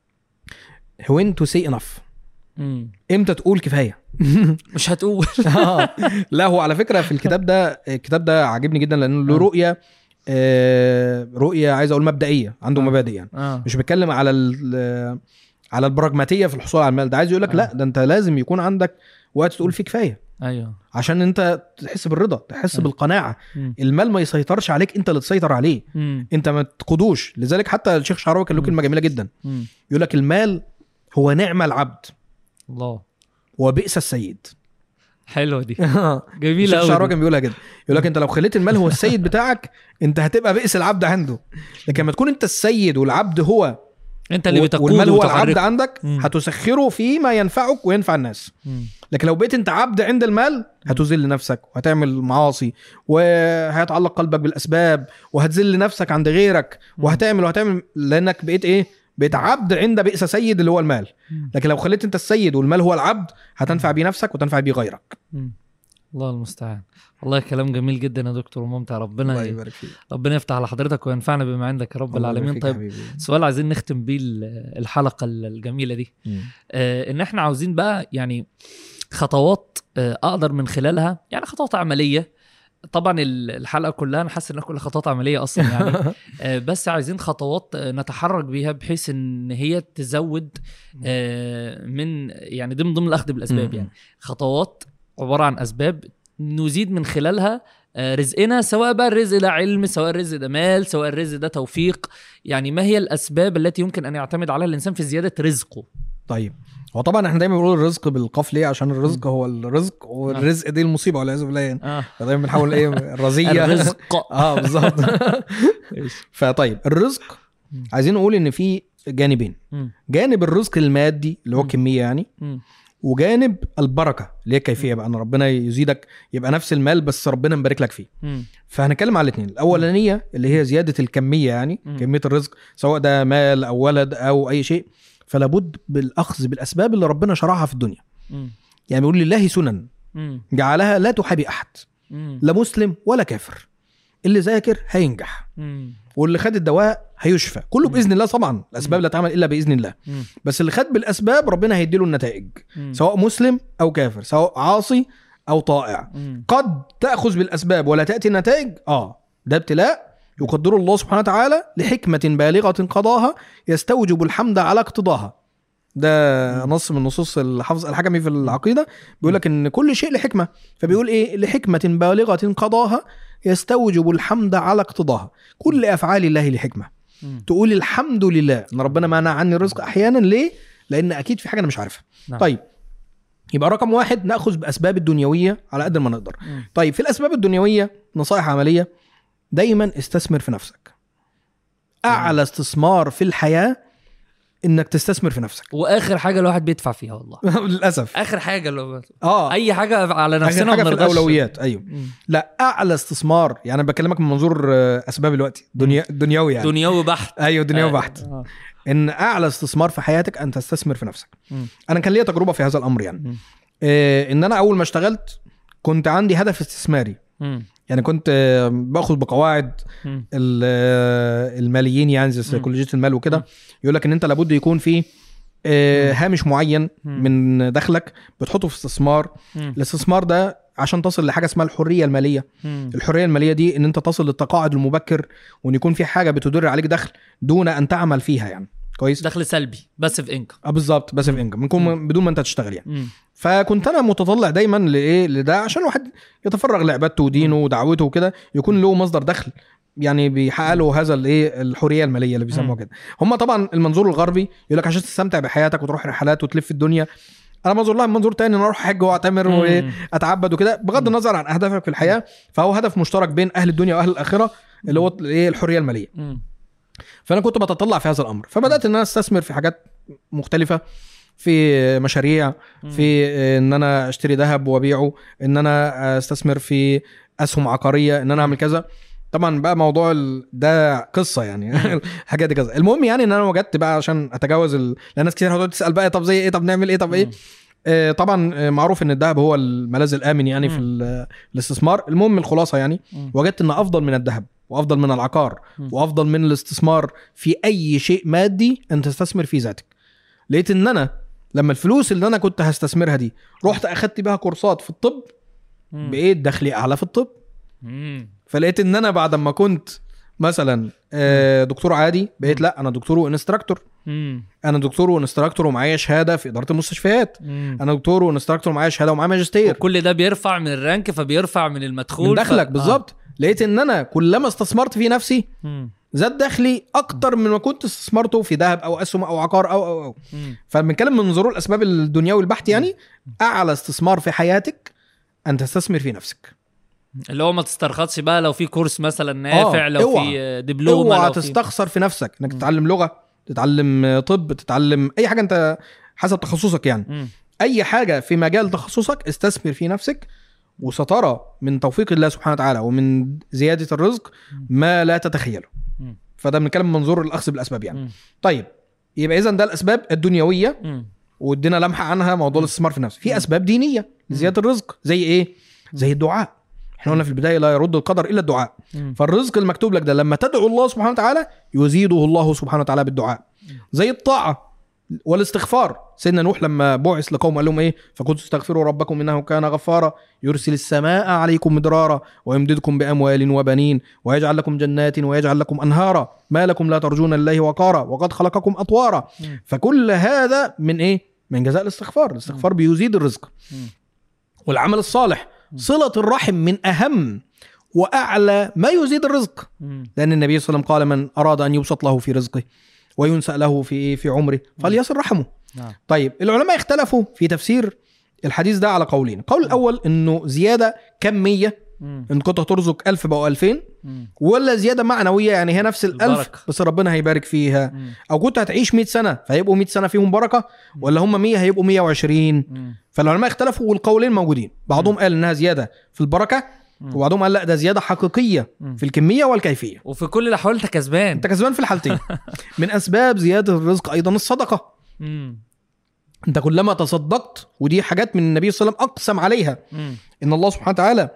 when to say enough مم. امتى تقول كفايه مش هتقول آه. لا هو على فكره في الكتاب ده الكتاب ده عاجبني جدا لانه له آه. رؤيه آه، رؤيه عايز اقول مبدئيه عنده آه. مبادئ يعني اه مش بيتكلم على ال- على البراجماتيه في الحصول على المال ده عايز يقول لك آه. لا ده انت لازم يكون عندك وقت تقول فيه كفايه ايوه عشان انت تحس بالرضا تحس آه. بالقناعه مم. المال ما يسيطرش عليك انت اللي تسيطر عليه مم. انت ما تقودوش لذلك حتى الشيخ شعراوي كان له مم. كلمه جميله جدا مم. يقول لك المال هو نعم العبد الله وبئس السيد حلوه دي الشيخ جميله شعراوي قوي كان بيقولها كده يقول لك انت لو خليت المال هو السيد بتاعك انت هتبقى بئس العبد عنده لكن لما تكون انت السيد والعبد هو انت اللي بتقود والمال هو العبد وتحركه. عندك مم. هتسخره فيما ينفعك وينفع الناس مم. لكن لو بقيت انت عبد عند المال هتذل نفسك وهتعمل معاصي وهيتعلق قلبك بالاسباب وهتذل نفسك عند غيرك مم. وهتعمل وهتعمل لانك بقيت ايه بقيت عبد عند بئس سيد اللي هو المال مم. لكن لو خليت انت السيد والمال هو العبد هتنفع بيه نفسك وتنفع بيه غيرك مم. الله المستعان والله كلام جميل جدا يا دكتور وممتع ربنا يبارك فيك ربنا يفتح على حضرتك وينفعنا بما عندك يا رب العالمين طيب سؤال عايزين نختم بيه ال- الحلقه الجميله دي آه ان احنا عاوزين بقى يعني خطوات آه اقدر من خلالها يعني خطوات عمليه طبعا ال- الحلقه كلها انا حاسس انها كلها خطوات عمليه اصلا يعني آه بس عايزين خطوات آه، نتحرك بيها بحيث ان هي تزود آه من يعني ضمن ضمن الاخذ بالاسباب يعني خطوات عباره عن اسباب نزيد من خلالها آه، رزقنا سواء بقى الرزق ده علم سواء الرزق ده مال سواء الرزق ده توفيق يعني ما هي الاسباب التي يمكن ان يعتمد عليها الانسان في زياده رزقه طيب هو طبعا احنا دايما بنقول الرزق بالقاف ليه عشان الرزق هو الرزق والرزق دي المصيبه والعياذ بالله يعني اه فدايما بنحاول ايه الرزيه الرزق اه بالظبط فطيب الرزق مم. عايزين نقول ان في جانبين مم. جانب الرزق المادي اللي هو مم. كميه يعني مم. وجانب البركه اللي هي الكيفيه بقى ان ربنا يزيدك يبقى نفس المال بس ربنا مبارك لك فيه مم. فهنتكلم على الاثنين الاولانيه اللي هي زياده الكميه يعني مم. كميه الرزق سواء ده مال او ولد او اي شيء فلا بد بالاخذ بالاسباب اللي ربنا شرعها في الدنيا مم. يعني بيقول لله سنن مم. جعلها لا تحابي احد مم. لا مسلم ولا كافر اللي ذاكر هينجح مم. واللي خد الدواء هيشفى كله مم. باذن الله طبعا الاسباب لا تعمل الا باذن الله مم. بس اللي خد بالاسباب ربنا هيديله النتائج مم. سواء مسلم او كافر سواء عاصي او طائع مم. قد تاخذ بالاسباب ولا تاتي النتائج اه ده ابتلاء يقدره الله سبحانه وتعالى لحكمه بالغه قضاها يستوجب الحمد على اقتضاها ده نص من نصوص الحافظ الحكمي في العقيده بيقول لك ان كل شيء لحكمه فبيقول ايه لحكمه بالغه قضاها يستوجب الحمد على اقتضاها كل افعال الله لحكمه مم. تقول الحمد لله ان ربنا منع عني الرزق احيانا ليه لان اكيد في حاجه انا مش عارفها نعم. طيب يبقى رقم واحد ناخذ باسباب الدنيويه على قد ما نقدر مم. طيب في الاسباب الدنيويه نصائح عمليه دايما استثمر في نفسك اعلى استثمار في الحياه انك تستثمر في نفسك واخر حاجه الواحد بيدفع فيها والله للاسف اخر حاجه لو اه اي حاجه على آخر نفسنا حاجه ما في بنرضاش. الاولويات ايوه مم. لا اعلى استثمار يعني أنا بكلمك من منظور آه، اسباب الوقت دنيا دنيوي يعني دنيوي بحت ايوه دنيوي آه، بحت آه. ان اعلى استثمار في حياتك ان تستثمر في نفسك مم. انا كان ليا تجربه في هذا الامر يعني مم. آه، ان انا اول ما اشتغلت كنت عندي هدف استثماري مم. يعني كنت آه، باخد بقواعد مم. ال- آه، الماليين يعني زي سيكولوجيه المال مم. وكده يقول لك ان انت لابد يكون في آه، هامش معين مم. من دخلك بتحطه في استثمار مم. الاستثمار ده عشان تصل لحاجه اسمها الحريه الماليه مم. الحريه الماليه دي ان انت تصل للتقاعد المبكر وان يكون في حاجه بتدر عليك دخل دون ان تعمل فيها يعني كويس دخل سلبي بس في انكم اه بالظبط بس في انكم يكون بدون ما انت تشتغل يعني مم. فكنت انا متطلع دايما لايه لده عشان الواحد يتفرغ لعبادته ودينه ودعوته وكده يكون له مصدر دخل يعني بيحقق له هذا الايه الحريه الماليه اللي بيسموها مم. كده هم طبعا المنظور الغربي يقول لك عشان تستمتع بحياتك وتروح رحلات وتلف الدنيا انا منظور لها منظور تاني ان انا اروح حج واعتمر مم. واتعبد وكده بغض النظر عن اهدافك في الحياه فهو هدف مشترك بين اهل الدنيا واهل الاخره اللي هو الايه الحريه الماليه مم. فانا كنت بتطلع في هذا الامر فبدات ان انا استثمر في حاجات مختلفه في مشاريع في ان انا اشتري ذهب وابيعه ان انا استثمر في اسهم عقاريه ان انا اعمل كذا طبعا بقى موضوع ال... ده قصه يعني الحاجات دي كذا المهم يعني ان انا وجدت بقى عشان اتجاوز ال... لان ناس كتير هتقعد تسال بقى طب زي ايه طب نعمل ايه طب ايه مم. آه، طبعا آه، معروف ان الذهب هو الملاذ الامن يعني في مم. ال- الاستثمار المهم الخلاصه يعني مم. وجدت ان افضل من الذهب وافضل من العقار مم. وافضل من الاستثمار في اي شيء مادي ان تستثمر في ذاتك لقيت ان انا لما الفلوس اللي انا كنت هستثمرها دي رحت اخدت بيها كورسات في الطب مم. بقيت دخلي اعلى في الطب مم. فلقيت ان انا بعد ما كنت مثلا آه، دكتور عادي بقيت لا انا دكتور وانستراكتور مم. انا دكتور وانستراكتور ومعايا شهاده في اداره المستشفيات مم. انا دكتور وانستراكتور ومعايا شهاده ومعايا ماجستير وكل ده بيرفع من الرانك فبيرفع من المدخول من ف- دخلك آه. بالظبط لقيت ان انا كلما استثمرت في نفسي مم. زاد دخلي اكتر من ما كنت استثمرته في ذهب او اسهم او عقار او او او مم. فبنتكلم من منظور الاسباب الدنيوي البحت يعني اعلى استثمار في حياتك ان تستثمر في نفسك اللي هو ما تسترخصش بقى لو في كورس مثلا نافع لو اوعى. في دبلومه اوعى لو في تستخسر في نفسك انك مم. تتعلم لغه تتعلم طب تتعلم اي حاجه انت حسب تخصصك يعني مم. اي حاجه في مجال تخصصك استثمر في نفسك وسترى من توفيق الله سبحانه وتعالى ومن زياده الرزق ما لا تتخيله مم. فده بنتكلم من منظور الاخذ بالاسباب يعني مم. طيب يبقى اذا ده الاسباب الدنيويه مم. وادينا لمحه عنها موضوع الاستثمار في النفس في اسباب دينيه لزياده الرزق زي ايه زي الدعاء احنا قلنا في البدايه لا يرد القدر الا الدعاء مم. فالرزق المكتوب لك ده لما تدعو الله سبحانه وتعالى يزيده الله سبحانه وتعالى بالدعاء زي الطاعه والاستغفار سيدنا نوح لما بعث لقوم قال لهم ايه فكنتوا استغفروا ربكم انه كان غفارا يرسل السماء عليكم مدرارا ويمددكم باموال وبنين ويجعل لكم جنات ويجعل لكم انهارا ما لكم لا ترجون لله وقارا وقد خلقكم اطوارا مم. فكل هذا من ايه من جزاء الاستغفار الاستغفار بيزيد الرزق مم. والعمل الصالح صله الرحم من اهم واعلى ما يزيد الرزق مم. لان النبي صلى الله عليه وسلم قال من اراد ان يبسط له في رزقه وينسأ له في في عمره فليصل رحمه نعم طيب العلماء اختلفوا في تفسير الحديث ده على قولين القول الاول انه زياده كميه مم. ان كنت هترزق 1000 بقوا 2000 مم. ولا زياده معنويه يعني هي نفس الالف البركة. بس ربنا هيبارك فيها مم. او كنت هتعيش 100 سنه فهيبقوا 100 سنه فيهم بركه ولا هم 100 هيبقوا 120 مم. فالعلماء اختلفوا والقولين موجودين بعضهم قال انها زياده في البركه مم. وبعضهم قال لا ده زياده حقيقيه مم. في الكميه والكيفيه وفي كل الاحوال انت كسبان انت كسبان في الحالتين من اسباب زياده الرزق ايضا الصدقه مم. انت كلما تصدقت ودي حاجات من النبي صلى الله عليه وسلم اقسم عليها مم. ان الله سبحانه وتعالى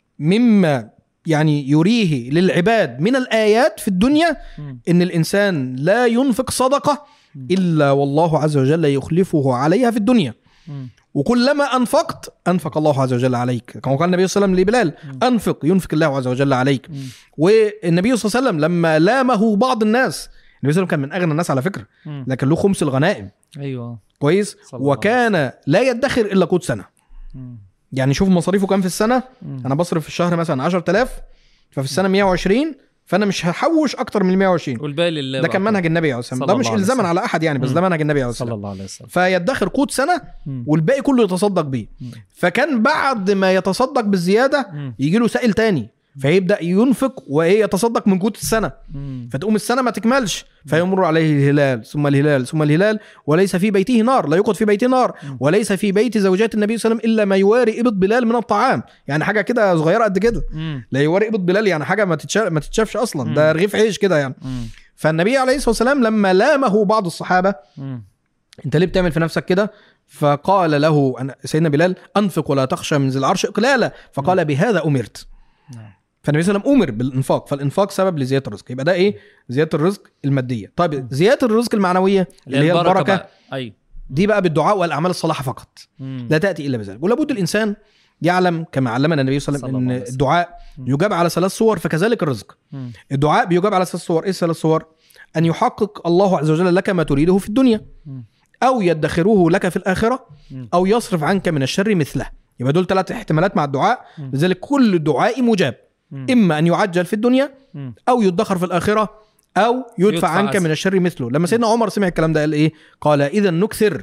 مما يعني يريه للعباد من الايات في الدنيا مم. ان الانسان لا ينفق صدقه الا والله عز وجل يخلفه عليها في الدنيا مم. وكلما انفقت انفق الله عز وجل عليك كما قال النبي صلى الله عليه وسلم لبلال انفق ينفق الله عز وجل عليك مم. والنبي صلى الله عليه وسلم لما لامه بعض الناس النبي صلى الله عليه وسلم كان من اغنى الناس على فكره مم. لكن له خمس الغنائم ايوه كويس صلى الله وكان لا يدخر الا قوت سنه مم. يعني شوف مصاريفه كام في السنه مم. انا بصرف في الشهر مثلا 10000 ففي السنه 120 فانا مش هحوش اكتر من 120 والباقي لله ده بقى كان منهج النبي عليه الصلاه صلى والسلام ده مش الله عليه الزاما وسلم. على احد يعني بس مم. ده منهج النبي عليه صلى الصلاه الله عليه وسلم فيدخر قوت سنه مم. والباقي كله يتصدق بيه مم. فكان بعد ما يتصدق بالزياده مم. يجي له سائل تاني فيبدا ينفق وايه يتصدق من قوت السنه مم. فتقوم السنه ما تكملش فيمر عليه الهلال ثم الهلال ثم الهلال وليس في بيته نار لا يوقد في بيته نار وليس في بيت زوجات النبي صلى الله عليه وسلم الا ما يواري ابط بلال من الطعام يعني حاجه كده صغيره قد كده مم. لا يواري ابط بلال يعني حاجه ما تتشاف ما تتشافش اصلا مم. ده رغيف عيش كده يعني مم. فالنبي عليه الصلاه والسلام لما لامه بعض الصحابه مم. انت ليه بتعمل في نفسك كده فقال له أنا سيدنا بلال انفق ولا تخشى من ذي العرش اقلالا فقال بهذا امرت نعم. فالنبي صلى الله عليه وسلم امر بالانفاق فالانفاق سبب لزياده الرزق يبقى ده ايه زياده الرزق الماديه طيب زياده الرزق المعنويه اللي هي البركه بقى. ايوه دي بقى بالدعاء والاعمال الصالحه فقط مم. لا تاتي الا بذلك ولابد الانسان يعلم كما علمنا النبي صلى الله صلى عليه الله وسلم عليه ان وسلم. الدعاء يجاب على ثلاث صور فكذلك الرزق مم. الدعاء بيجاب على ثلاث صور ايه الثلاث صور ان يحقق الله عز وجل لك ما تريده في الدنيا مم. او يدخره لك في الاخره مم. او يصرف عنك من الشر مثله يبقى دول ثلاث احتمالات مع الدعاء مم. لذلك كل دعاء مجاب مم. اما ان يعجل في الدنيا مم. او يدخر في الاخره او يدفع, يدفع عنك أسف. من الشر مثله لما سيدنا عمر سمع الكلام ده قال ايه قال اذا نكثر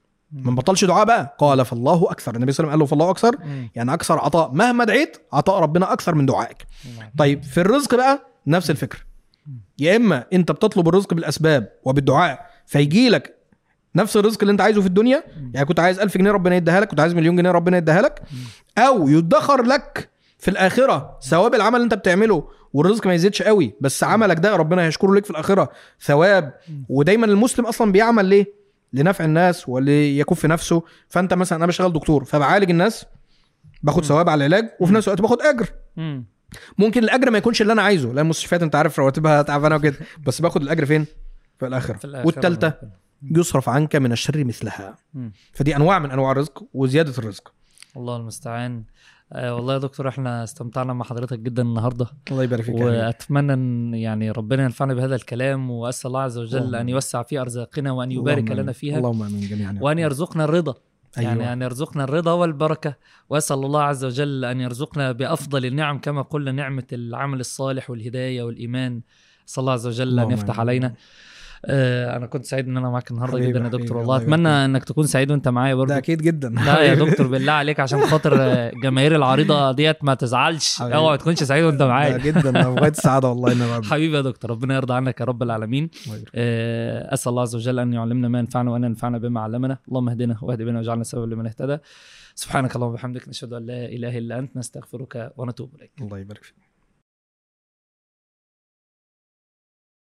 ما بطلش دعاء بقى قال فالله اكثر النبي صلى الله عليه وسلم قال له فالله اكثر مم. يعني اكثر عطاء مهما دعيت عطاء ربنا اكثر من دعائك نعم. طيب في الرزق بقى نفس الفكره يا اما انت بتطلب الرزق بالاسباب وبالدعاء فيجي لك نفس الرزق اللي انت عايزه في الدنيا يعني كنت عايز ألف جنيه ربنا يديها لك كنت عايز مليون جنيه ربنا يديها لك او يدخر لك في الاخره ثواب العمل اللي انت بتعمله والرزق ما يزيدش قوي بس عملك ده ربنا هيشكره لك في الاخره ثواب ودايما المسلم اصلا بيعمل ليه لنفع الناس وليكف نفسه فانت مثلا انا بشتغل دكتور فبعالج الناس باخد ثواب على العلاج وفي نفس الوقت باخد اجر مم. ممكن الاجر ما يكونش اللي انا عايزه لان المستشفيات انت عارف رواتبها تعبانه وكده بس باخد الاجر فين في الاخره في الآخرة. والثالثه يصرف عنك من الشر مثلها مم. فدي انواع من انواع الرزق وزياده الرزق الله المستعان آه والله يا دكتور احنا استمتعنا مع حضرتك جدا النهارده الله يبارك فيك يا حبيبي. واتمنى ان يعني ربنا ينفعنا بهذا الكلام واسال الله عز وجل اللهم ان آمين. يوسع في ارزاقنا وان يبارك اللهم لنا آمين. فيها اللهم امين جميعا يا وان رب. يرزقنا الرضا أيوة. يعني ان يرزقنا الرضا والبركه واسال الله عز وجل ان يرزقنا بافضل النعم كما قلنا نعمه العمل الصالح والهدايه والايمان اسال الله عز وجل ان اللهم يفتح آمين. علينا آه انا كنت سعيد ان انا معاك النهارده حبيبي، جدا يا حبيبي، دكتور الله والله يبارك اتمنى انك تكون سعيد وانت معايا برضه ده اكيد جدا لا يا دكتور بالله عليك عشان خاطر آه، جماهير العريضه ديت ما تزعلش حبيبي. اوعى ما تكونش سعيد وانت ده معايا جدا أنا في غايه السعاده والله انا بعمل. حبيبي يا دكتور ربنا يرضى عنك يا رب العالمين الله يبارك. آه، اسال الله عز وجل ان يعلمنا ما ينفعنا وان ينفعنا بما علمنا اللهم اهدنا واهد بنا واجعلنا سببا لمن اهتدى سبحانك اللهم وبحمدك نشهد ان لا اله الا انت نستغفرك ونتوب اليك الله يبارك فيك